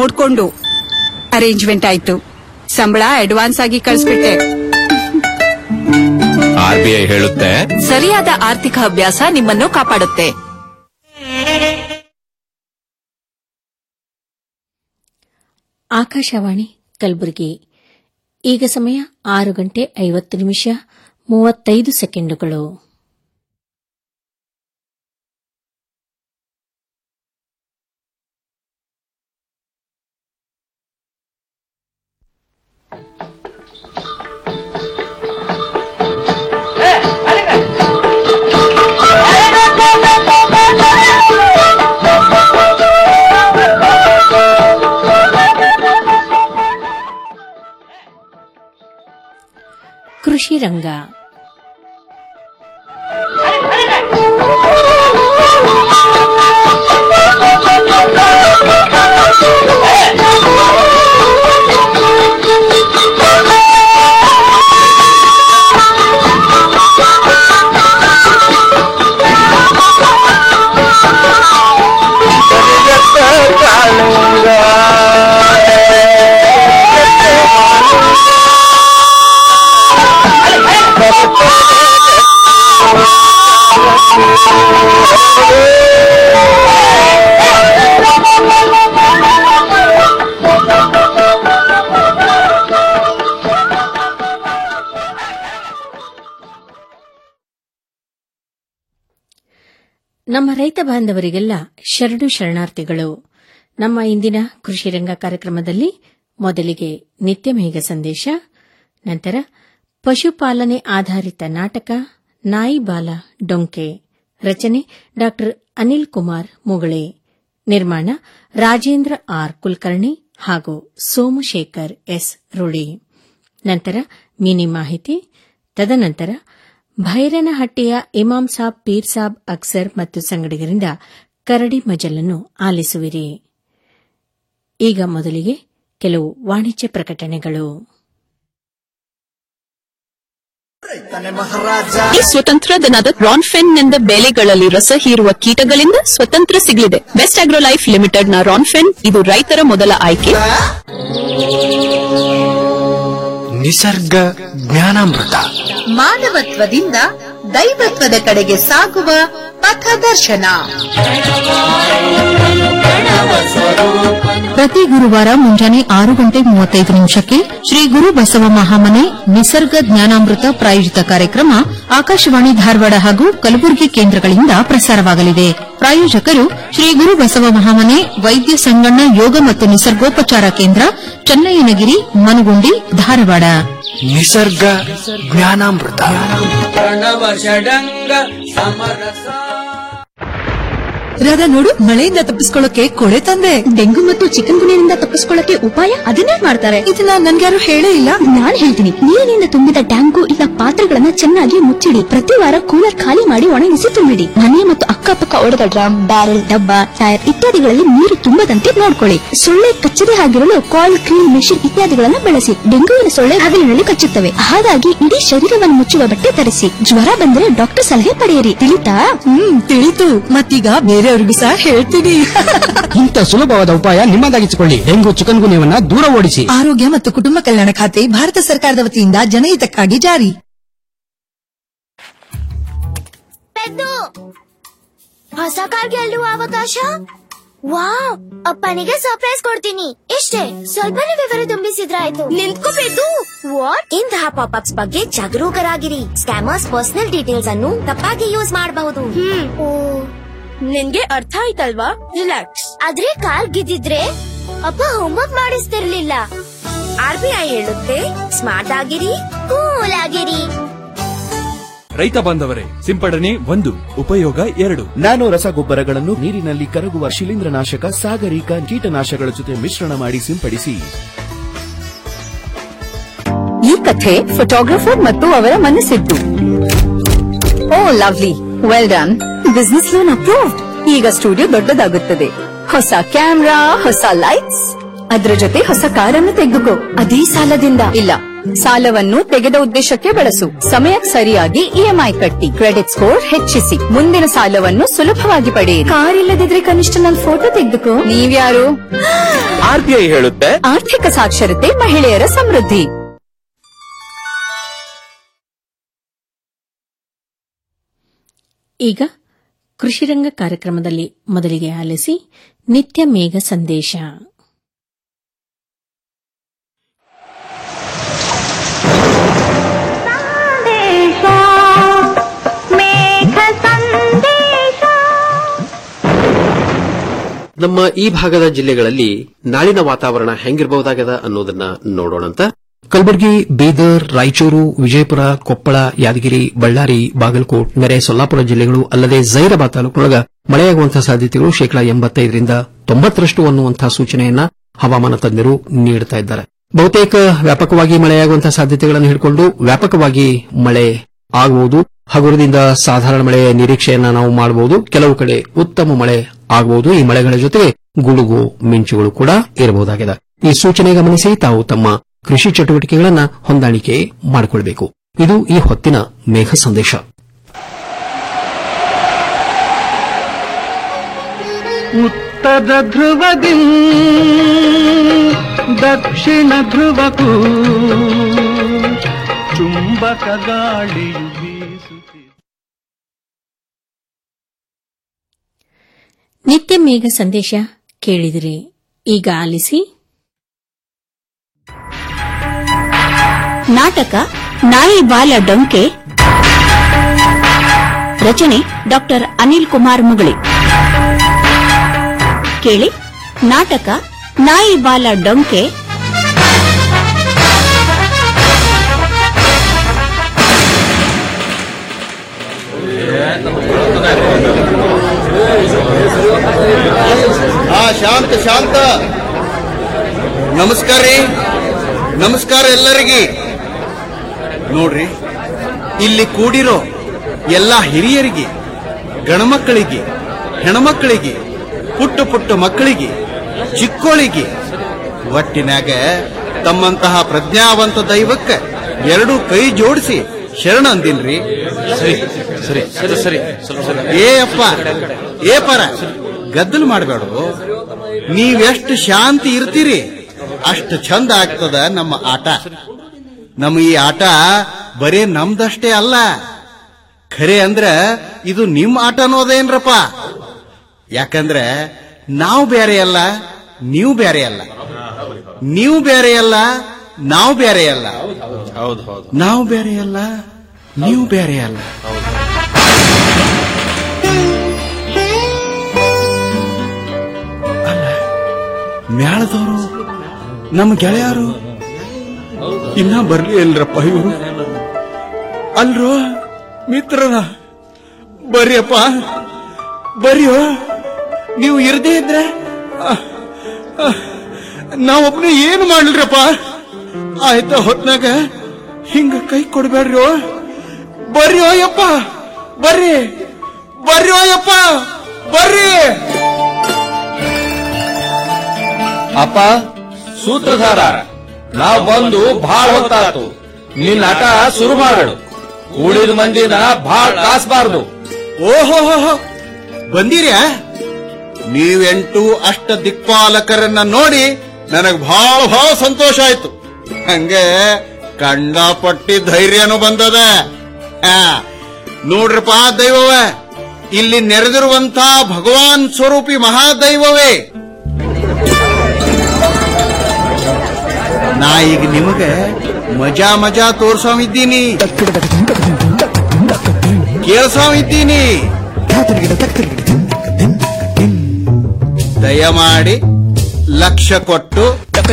ನೋಡ್ಕೊಂಡು ಅರೇಂಜ್ಮೆಂಟ್ ಆಯ್ತು ಸಂಬಳ ಅಡ್ವಾನ್ಸ್ ಆಗಿ ಕಳ್ಸ್ಬಿಟ್ಟೆ ಆರ್ ಬಿ ಐ ಹೇಳುತ್ತೆ ಸರಿಯಾದ ಆರ್ಥಿಕ ಅಭ್ಯಾಸ ನಿಮ್ಮನ್ನು ಕಾಪಾಡುತ್ತೆ ಆಕಾಶವಾಣಿ ಕಲಬುರಗಿ ಈಗ ಸಮಯ ಆರು ಗಂಟೆ ಐವತ್ತು ನಿಮಿಷ ಮೂವತ್ತೈದು ಸೆಕೆಂಡುಗಳು ಕೃಷಿ ರಂಗ ನಮ್ಮ ರೈತ ಬಾಂಧವರಿಗೆಲ್ಲ ಶರಣು ಶರಣಾರ್ಥಿಗಳು ನಮ್ಮ ಇಂದಿನ ಕೃಷಿ ರಂಗ ಕಾರ್ಯಕ್ರಮದಲ್ಲಿ ಮೊದಲಿಗೆ ನಿತ್ಯ ಮೇಘ ಸಂದೇಶ ನಂತರ ಪಶುಪಾಲನೆ ಆಧಾರಿತ ನಾಟಕ ನಾಯಿ ಬಾಲ ಡೊಂಕೆ ರಚನೆ ಡಾ ಅನಿಲ್ ಕುಮಾರ್ ಮುಗಳೆ ನಿರ್ಮಾಣ ರಾಜೇಂದ್ರ ಆರ್ ಕುಲಕರ್ಣಿ ಹಾಗೂ ಸೋಮಶೇಖರ್ ಎಸ್ ರುಳಿ ನಂತರ ಮಿನಿ ಮಾಹಿತಿ ತದನಂತರ ಭೈರನಹಟ್ಟಿಯ ಇಮಾಂ ಸಾಬ್ ಪೀರ್ ಸಾಬ್ ಅಕ್ಸರ್ ಮತ್ತು ಸಂಗಡಿಗರಿಂದ ಕರಡಿ ಮಜಲನ್ನು ಆಲಿಸುವಿರಿ ಈಗ ಮೊದಲಿಗೆ ಕೆಲವು ವಾಣಿಜ್ಯ ಪ್ರಕಟಣೆಗಳು ಈ ಸ್ವತಂತ್ರ ದನದ ರಾನ್ಫೆನ್ ಬೆಳೆಗಳಲ್ಲಿ ರಸ ಹೀರುವ ಕೀಟಗಳಿಂದ ಸ್ವತಂತ್ರ ಸಿಗಲಿದೆ ಬೆಸ್ಟ್ ಆಗ್ರೋ ಲೈಫ್ ಲಿಮಿಟೆಡ್ ನ ರಾನ್ಫೆನ್ ಇದು ರೈತರ ಮೊದಲ ಆಯ್ಕೆ ನಿಸರ್ಗ ಜ್ಞಾನಾಮೃತ ಮಾನವತ್ವದಿಂದ ದೈವತ್ವದ ಕಡೆಗೆ ಸಾಗುವ ಪಥದರ್ಶನ ಪ್ರತಿ ಗುರುವಾರ ಮುಂಜಾನೆ ಆರು ಗಂಟೆ ಮೂವತ್ತೈದು ನಿಮಿಷಕ್ಕೆ ಶ್ರೀ ಗುರು ಬಸವ ಮಹಾಮನೆ ನಿಸರ್ಗ ಜ್ಞಾನಾಮೃತ ಪ್ರಾಯೋಜಿತ ಕಾರ್ಯಕ್ರಮ ಆಕಾಶವಾಣಿ ಧಾರವಾಡ ಹಾಗೂ ಕಲಬುರಗಿ ಕೇಂದ್ರಗಳಿಂದ ಪ್ರಸಾರವಾಗಲಿದೆ ಪ್ರಾಯೋಜಕರು ಶ್ರೀ ಗುರು ಬಸವ ಮಹಾಮನೆ ವೈದ್ಯ ಸಂಗಣ್ಣ ಯೋಗ ಮತ್ತು ನಿಸರ್ಗೋಪಚಾರ ಕೇಂದ್ರ ಚನ್ನಯ್ಯನಗಿರಿ ಮನಗುಂಡಿ ಧಾರವಾಡ ನಿಸರ್ಗ ಜ್ಞಾನಾಮೃತ ರಾಧಾ ನೋಡು ಮಳೆಯಿಂದ ತಪ್ಪಿಸ್ಕೊಳ್ಳೋಕೆ ಕೊಡೆ ತಂದೆ ಡೆಂಗು ಮತ್ತು ಚಿಕನ್ ಗುಣಿಯಿಂದ ತಪ್ಪಿಸ್ಕೊಳ್ಳೋಕೆ ಉಪಾಯ ಅದನ್ನೇ ಮಾಡ್ತಾರೆ ಇದನ್ನ ನನ್ಗ್ಯಾರು ಹೇಳೇ ಇಲ್ಲ ನಾನ್ ಹೇಳ್ತೀನಿ ನೀರಿನಿಂದ ತುಂಬಿದ ಟ್ಯಾಂಕು ಇಲ್ಲ ಪಾತ್ರೆಗಳನ್ನ ಚೆನ್ನಾಗಿ ಮುಚ್ಚಿಡಿ ಪ್ರತಿ ವಾರ ಕೂಲರ್ ಖಾಲಿ ಮಾಡಿ ಒಣಗಿಸಿ ತುಂಬಿಡಿ ಮನೆ ಮತ್ತು ಅಕ್ಕಪಕ್ಕ ಒಡೆದ ಡ್ರಮ್ ಬ್ಯಾರೆಲ್ ಡಬ್ಬ ಟೈರ್ ಇತ್ಯಾದಿಗಳಲ್ಲಿ ನೀರು ತುಂಬದಂತೆ ನೋಡ್ಕೊಳ್ಳಿ ಸೊಳ್ಳೆ ಕಚ್ಚದೆ ಆಗಿರಲು ಕಾಯಿಲ್ ಕ್ರೀಮ್ ಮೆಷಿನ್ ಇತ್ಯಾದಿಗಳನ್ನ ಬಳಸಿ ಡೆಂಗುವಿನ ಸೊಳ್ಳೆ ಹಗಲಿನಲ್ಲಿ ಕಚ್ಚುತ್ತವೆ ಹಾಗಾಗಿ ಇಡೀ ಶರೀರವನ್ನು ಮುಚ್ಚುವ ಬಟ್ಟೆ ಧರಿಸಿ ಜ್ವರ ಬಂದರೆ ಡಾಕ್ಟರ್ ಸಲಹೆ ಪಡೆಯಿರಿ ತಿಳಿತಾ ಹ್ಮ್ ತಿಳಿತು ಮತ್ತೀಗ ಬೇರೆಯವ್ರಿಗೂ ಸಹ ಹೇಳ್ತೀನಿ ಇಂಥ ಸುಲಭವಾದ ಉಪಾಯ ನಿಮ್ಮದಾಗಿಸಿಕೊಳ್ಳಿ ಡೆಂಗು ಚಿಕನ್ ಗುನ್ಯವನ್ನ ದೂರ ಓಡಿಸಿ ಆರೋಗ್ಯ ಮತ್ತು ಕುಟುಂಬ ಕಲ್ಯಾಣ ಖಾತೆ ಭಾರತ ಸರ್ಕಾರದ ವತಿಯಿಂದ ಜನಹಿತಕ್ಕಾಗಿ ಜಾರಿ ಹೊಸ ಕಾರ್ ಗೆಲ್ಲುವ ಅವಕಾಶ ವಾವ್ ಅಪ್ಪನಿಗೆ ಸರ್ಪ್ರೈಸ್ ಕೊಡ್ತೀನಿ ಇಷ್ಟೇ ಸ್ವಲ್ಪನೇ ವಿವರ ತುಂಬಿಸಿದ್ರಾಯ್ತು ನಿಂತ್ಕೋಬೇಕು ವಾಟ್ ಇಂತಹ ಪಾಪ್ ಅಪ್ಸ್ ಬಗ್ಗೆ ಜಾಗರೂಕರಾಗಿರಿ ಸ್ಕ್ಯಾಮರ್ಸ್ ಪರ್ಸನಲ್ ಡೀಟೇಲ್ಸ್ ಅನ್ನು ತಪ್ಪಾಗಿ ಯೂಸ್ ಮಾಡಬಹುದು ನಿನ್ಗೆ ಅರ್ಥ ಆಯ್ತಲ್ವಾ ರಿಲ್ಯಾಕ್ಸ್ ಆದ್ರೆ ಕಾರ್ ಗಿದ್ದಿದ್ರೆ ಅಪ್ಪ ಹೋಮ್ವರ್ಕ್ ಮಾಡಿಸ್ತಿರ್ಲಿಲ್ಲ ಆರ್ ಬಿ ಐ ಹೇಳುತ್ತೆ ಸ್ಮಾರ್ಟ್ ಆಗಿರಿ ಕೂಲ್ ಆಗಿರಿ ರೈತ ಬಾಂಧವರೇ ಸಿಂಪಡಣೆ ಒಂದು ಉಪಯೋಗ ಎರಡು ನ್ಯಾನೋ ರಸಗೊಬ್ಬರಗಳನ್ನು ನೀರಿನಲ್ಲಿ ಕರಗುವ ಶಿಲೀಂಧ್ರನಾಶಕ ಸಾಗರಿಕ ಕೀಟನಾಶಕಗಳ ಜೊತೆ ಮಿಶ್ರಣ ಮಾಡಿ ಸಿಂಪಡಿಸಿ ಈ ಕಥೆ ಫೋಟೋಗ್ರಫರ್ ಮತ್ತು ಅವರ ಮನಸ್ಸಿದ್ದು oh lovely well done business loan approved ಈಗ ಸ್ಟುಡಿಯೋ ದೊಡ್ಡದಾಗುತ್ತದೆ ಹೊಸ ಕ್ಯಾಮ್ರಾ ಹೊಸ ಲೈಟ್ಸ್ ಅದ್ರ ಜೊತೆ ಹೊಸ ಕಾರನ್ನು ತೆಗೆದುಕೋ ಅದೇ ಸಾಲದಿಂದ ಇಲ್ಲ ಸಾಲವನ್ನು ತೆಗೆದ ಉದ್ದೇಶಕ್ಕೆ ಬಳಸು ಸಮಯಕ್ಕೆ ಸರಿಯಾಗಿ ಇಎಂಐ ಕಟ್ಟಿ ಕ್ರೆಡಿಟ್ ಸ್ಕೋರ್ ಹೆಚ್ಚಿಸಿ ಮುಂದಿನ ಸಾಲವನ್ನು ಸುಲಭವಾಗಿ ಪಡೆಯಿರಿ ಕಾರ್ ಇಲ್ಲದಿದ್ರೆ ಕನಿಷ್ಠ ನನ್ನ ಫೋಟೋ ತೆಗೆದುಕೋ ನೀವ್ಯಾರು ಆರ್ಬಿಐ ಹೇಳುತ್ತೆ ಆರ್ಥಿಕ ಸಾಕ್ಷರತೆ ಮಹಿಳೆಯರ ಸಮೃದ್ಧಿ ಈಗ ಕೃಷಿರಂಗ ಕಾರ್ಯಕ್ರಮದಲ್ಲಿ ಮೊದಲಿಗೆ ಆಲಿಸಿ ನಿತ್ಯ ಮೇಘ ಸಂದೇಶ ನಮ್ಮ ಈ ಭಾಗದ ಜಿಲ್ಲೆಗಳಲ್ಲಿ ನಾಳಿನ ವಾತಾವರಣ ಹೆಂಗಿರಬಹುದಾಗದ ಅನ್ನೋದನ್ನ ನೋಡೋಣಂತ ಕಲಬುರಗಿ ಬೀದರ್ ರಾಯಚೂರು ವಿಜಯಪುರ ಕೊಪ್ಪಳ ಯಾದಗಿರಿ ಬಳ್ಳಾರಿ ಬಾಗಲಕೋಟ್ ನೆರೆ ಸೊಲ್ಲಾಪುರ ಜಿಲ್ಲೆಗಳು ಅಲ್ಲದೆ ಜೈರಾಬಾದ್ ತಾಲೂಕಿನೊಳಗ ಮಳೆಯಾಗುವಂತಹ ಸಾಧ್ಯತೆಗಳು ಶೇಕಡಾ ಎಂಬತ್ತೈದರಿಂದ ತೊಂಬತ್ತರಷ್ಟು ಅನ್ನುವಂತಹ ಸೂಚನೆಯನ್ನ ಹವಾಮಾನ ತಜ್ಞರು ನೀಡುತ್ತಾ ಇದ್ದಾರೆ ಬಹುತೇಕ ವ್ಯಾಪಕವಾಗಿ ಮಳೆಯಾಗುವಂತಹ ಸಾಧ್ಯತೆಗಳನ್ನು ಹಿಡಿಕೊಂಡು ವ್ಯಾಪಕವಾಗಿ ಮಳೆ ಆಗಬಹುದು ಹಗುರದಿಂದ ಸಾಧಾರಣ ಮಳೆಯ ನಿರೀಕ್ಷೆಯನ್ನ ನಾವು ಮಾಡಬಹುದು ಕೆಲವು ಕಡೆ ಉತ್ತಮ ಮಳೆ ಆಗಬಹುದು ಈ ಮಳೆಗಳ ಜೊತೆಗೆ ಗುಡುಗು ಮಿಂಚುಗಳು ಕೂಡ ಇರಬಹುದಾಗಿದೆ ಈ ಸೂಚನೆ ಗಮನಿಸಿ ತಾವು ತಮ್ಮ ಕೃಷಿ ಚಟುವಟಿಕೆಗಳನ್ನ ಹೊಂದಾಣಿಕೆ ಮಾಡಿಕೊಳ್ಬೇಕು ಇದು ಈ ಹೊತ್ತಿನ ಮೇಘ ಸಂದೇಶ ಉತ್ತರ ಧ್ರುವದಿ ದಕ್ಷಿಣ ಧ್ರುವಕ್ಕೂ ಚುಂಬಕ ಗಾಳಿಯು ಬೀಸುತ್ತಿದೆ ನಿತ್ಯ ಮೇಘ ಸಂದೇಶ ಕೇಳಿದಿರಿ ಈಗ ಆಲಿಸಿ ನಾಟಕ ನಾಯಿ ಬಾಲ ಡೊಂಕೆ ರಚನೆ ಡಾಕ್ಟರ್ ಅನಿಲ್ ಕುಮಾರ್ ಮುಗಳಿ ಕೇಳಿ ನಾಟಕ ನಾಯಿ ಬಾಲ ಡೊಂಕೆ ಹಾ ಶಾಂತ ಶಾಂತ ನಮಸ್ಕಾರ ರೀ ನಮಸ್ಕಾರ ಎಲ್ಲರಿಗೆ ನೋಡ್ರಿ ಇಲ್ಲಿ ಕೂಡಿರೋ ಎಲ್ಲಾ ಹಿರಿಯರಿಗೆ ಗಣಮಕ್ಕಳಿಗೆ ಹೆಣ್ಮಕ್ಕಳಿಗೆ ಪುಟ್ಟ ಪುಟ್ಟ ಮಕ್ಕಳಿಗೆ ಚಿಕ್ಕೋಳಿಗೆ ಒಟ್ಟಿನಾಗ ತಮ್ಮಂತಹ ಪ್ರಜ್ಞಾವಂತ ದೈವಕ್ಕೆ ಎರಡು ಕೈ ಜೋಡಿಸಿ ಶರಣ ಅಂದಿನ್ರಿ ಸರಿ ಸರಿ ಸರಿ ಸರಿ ಸ್ವಲ್ಪ ಸರಿ ಏ ಅಪ್ಪ ಏ ಪರ ಗದ್ದಲು ಮಾಡಬೇಡ ನೀವೆಷ್ಟು ಶಾಂತಿ ಇರ್ತೀರಿ ಅಷ್ಟು ಚಂದ ಆಗ್ತದ ನಮ್ಮ ಆಟ ನಮ್ಮ ಈ ಆಟ ಬರೇ ನಮ್ದಷ್ಟೇ ಅಲ್ಲ ಖರೆ ಅಂದ್ರ ಇದು ನಿಮ್ ಆಟ ಅನ್ನೋದೇನ್ರಪ್ಪ ಯಾಕಂದ್ರೆ ನಾವು ಬೇರೆ ಅಲ್ಲ ನೀವು ಬೇರೆ ಅಲ್ಲ ನೀವು ಬೇರೆ ಅಲ್ಲ ನಾವು ಬೇರೆ ಅಲ್ಲ ಹೌದು ಹೌದು ನಾವು ಬೇರೆ ಅಲ್ಲ ನೀವು ಬೇರೆ ಅಲ್ಲ ಅಲ್ಲ ಮ್ಯಾಳದವರು ನಮ್ಮ ಗೆಳೆಯರು ಇನ್ನ ಬರ್ಲಿ ಅಲ್ರಪ್ಪ ಇವರು ಅಲ್ರೋ ಮಿತ್ರರ ಬರ್ರಿಯಪ್ಪ ಬರ್ರಿಯೋ ನೀವು ಇರದೇ ಇದ್ರೆ ನಾವೊಬ್ನೇ ಏನು ಮಾಡ್ಲಿರಪ್ಪ ಆಯ್ತಾ ಹೊತ್ನಾಗ ಹಿಂಗ ಕೈ ಕೊಡ್ಬೇಡ್ರಿ ಬರ್ರಿ ಯಪ್ಪ ಬರ್ರಿ ಬರ್ರಿ ಯಪ್ಪ ಬರ್ರಿ ಅಪ್ಪ ಸೂತ್ರಧಾರ ನಾವು ಬಂದು ಬಹಳ ಹೊತ್ತಾತು ನಿನ್ನ ಆಟ ಶುರು ಮಾಡು ಉಳಿದ ಮಂದಿನ ಬಹಳ ಕಾಸ್ಬಾರ್ದು ಓಹೋ ಬಂದಿರ್ಯಾ ನೀವೆಂಟು ಅಷ್ಟ ದಿಕ್ಪಾಲಕರನ್ನ ನೋಡಿ ನನಗ್ ಬಹಳ ಬಹಳ ಸಂತೋಷ ಆಯ್ತು ಹಂಗೆ ಕಂಡಪಟ್ಟಿ ಧೈರ್ಯನೂ ಬಂದದ ಆ, ನೋಡ್ರಪ್ಪ ದೈವವೇ ಇಲ್ಲಿ ನೆರೆದಿರುವಂತ ಭಗವಾನ್ ಸ್ವರೂಪಿ ಮಹಾದೈವವೇ ನಾ ಈಗ ನಿಮಗೆ ಮಜಾ ಮಜಾ ತೋರ್ಸೋವಿದ್ದೀನಿ ಕೇಳ್ಸೋವಿದ್ದೀನಿ ದಯಮಾಡಿ ಲಕ್ಷ್ಯ ಕೊಟ್ಟು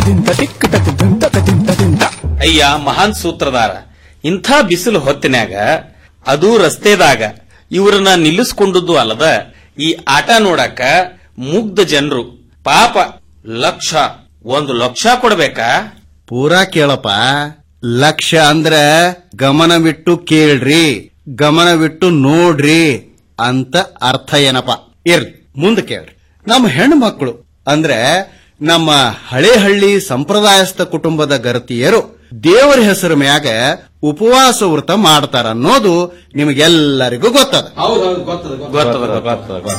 ಅಯ್ಯ ಮಹಾನ್ ಸೂತ್ರಧಾರ ಇಂಥ ಬಿಸಿಲು ಹೊತ್ತಿನ್ಯಾಗ ಅದು ರಸ್ತೆದಾಗ ಇವ್ರನ್ನ ನಿಲ್ಲಿಸ್ಕೊಂಡದ್ದು ಅಲ್ಲದ ಈ ಆಟ ನೋಡಾಕ ಮುಗ್ಧ ಜನರು ಪಾಪ ಲಕ್ಷ ಒಂದು ಲಕ್ಷ ಕೊಡ್ಬೇಕಾ ಪೂರಾ ಕೇಳಪ್ಪ ಲಕ್ಷ್ಯ ಅಂದ್ರ ಗಮನವಿಟ್ಟು ಕೇಳ್ರಿ ಗಮನವಿಟ್ಟು ನೋಡ್ರಿ ಅಂತ ಅರ್ಥ ಏನಪ್ಪ ಇರ್ಲಿ ಮುಂದೆ ಕೇಳ್ರಿ ನಮ್ಮ ಹೆಣ್ಣು ಮಕ್ಕಳು ಅಂದ್ರೆ ನಮ್ಮ ಹಳೆ ಹಳ್ಳಿ ಸಂಪ್ರದಾಯಸ್ಥ ಕುಟುಂಬದ ಗರತಿಯರು ದೇವರ ಹೆಸರು ಮ್ಯಾಗ ಉಪವಾಸ ವ್ರತ ಮಾಡ್ತಾರ ಅನ್ನೋದು ನಿಮಗೆಲ್ಲರಿಗೂ ಗೊತ್ತದ ಗೊತ್ತದ ಗೊತ್ತದ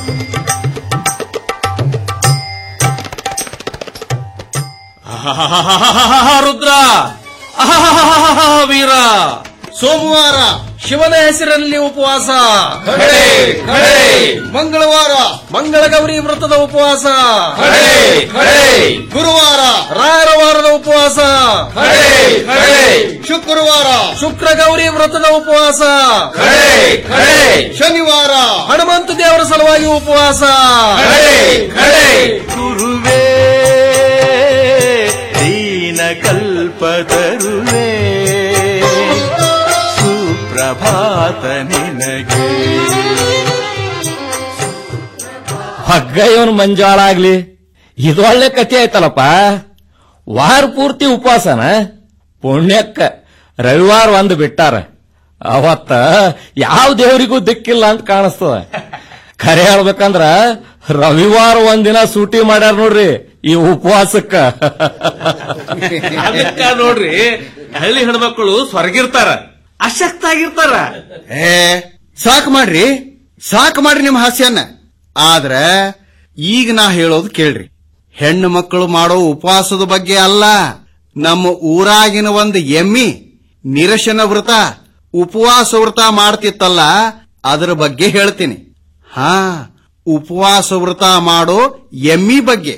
ರುದ್ರ ಅಹಹಹಹಹ, ವೀರ ಸೋಮವಾರ ಶಿವನ ಹೆಸರಲ್ಲಿ ಉಪವಾಸ ಖಡೆ, ಖಡೆ. ಮಂಗಳವಾರ ಮಂಗಳಗೌರಿ ವ್ರತದ ಉಪವಾಸ ಖಡೆ, ಖಡೆ. ಗುರುವಾರ ರಾಯರ ವಾರದ ಉಪವಾಸ ಖಡೆ, ಖಡೆ. ಶುಕ್ರವಾರ ಶುಕ್ರಗೌರಿ ವ್ರತದ ಉಪವಾಸ ಖಡೆ, ಖಡೆ. ಶನಿವಾರ ಹನುಮಂತ ದೇವರ ಸಲುವಾಗಿ ಉಪವಾಸ ಖಡೆ, ಖಡೆ. ಗುರುವೇ ದೀನ ಕಲ್ಪತರುವೇ ಸುಪ್ರಭಾತ ನಿನಗೆ ಹಗ್ಗ ಇವನು ಮಂಜಾಳ ಆಗ್ಲಿ ಇದು ಒಳ್ಳೆ ಕಥೆ ಆಯ್ತಲ್ಲಪ್ಪ ವಾರ ಪೂರ್ತಿ ಉಪವಾಸನ ಪುಣ್ಯಕ್ಕ ರವಿವಾರ ಒಂದು ಬಿಟ್ಟಾರ ಅವತ್ತ ಯಾವ ದೇವರಿಗೂ ದಿಕ್ಕಿಲ್ಲ ಅಂತ ಕಾಣಿಸ್ತದ ಖರೆ ಹೇಳ್ಬೇಕಂದ್ರ ರವಿವಾರ ಒಂದಿನ ಸೂಟಿ ಮಾಡ್ಯಾರ ನೋಡ್ರಿ ಈ ಉಪವಾಸಕ್ಕ ಅದಕ್ಕ ನೋಡ್ರಿ ಹಳ್ಳಿ ಹೆಣ್ಮಕ್ಳು ಸ್ವರ್ಗಿರ್ತಾರ ಅಶಕ್ತ ಆಗಿರ್ತಾರ ಏ ಸಾಕು ಮಾಡ್ರಿ ಸಾಕು ಮಾಡ್ರಿ ನಿಮ್ಮ ಹಾಸ್ಯನ್ನ ಆದ್ರ ಈಗ ನಾ ಹೇಳೋದು ಕೇಳ್ರಿ ಹೆಣ್ಣು ಮಕ್ಕಳು ಮಾಡೋ ಉಪವಾಸದ ಬಗ್ಗೆ ಅಲ್ಲ ನಮ್ಮ ಊರಾಗಿನ ಒಂದು ಎಮ್ಮಿ ನಿರಶನ ವ್ರತ ಉಪವಾಸ ವ್ರತ ಮಾಡ್ತಿತ್ತಲ್ಲ ಅದರ ಬಗ್ಗೆ ಹೇಳ್ತೀನಿ ಹಾ ಉಪವಾಸ ವ್ರತ ಮಾಡೋ ಎಮ್ಮಿ ಬಗ್ಗೆ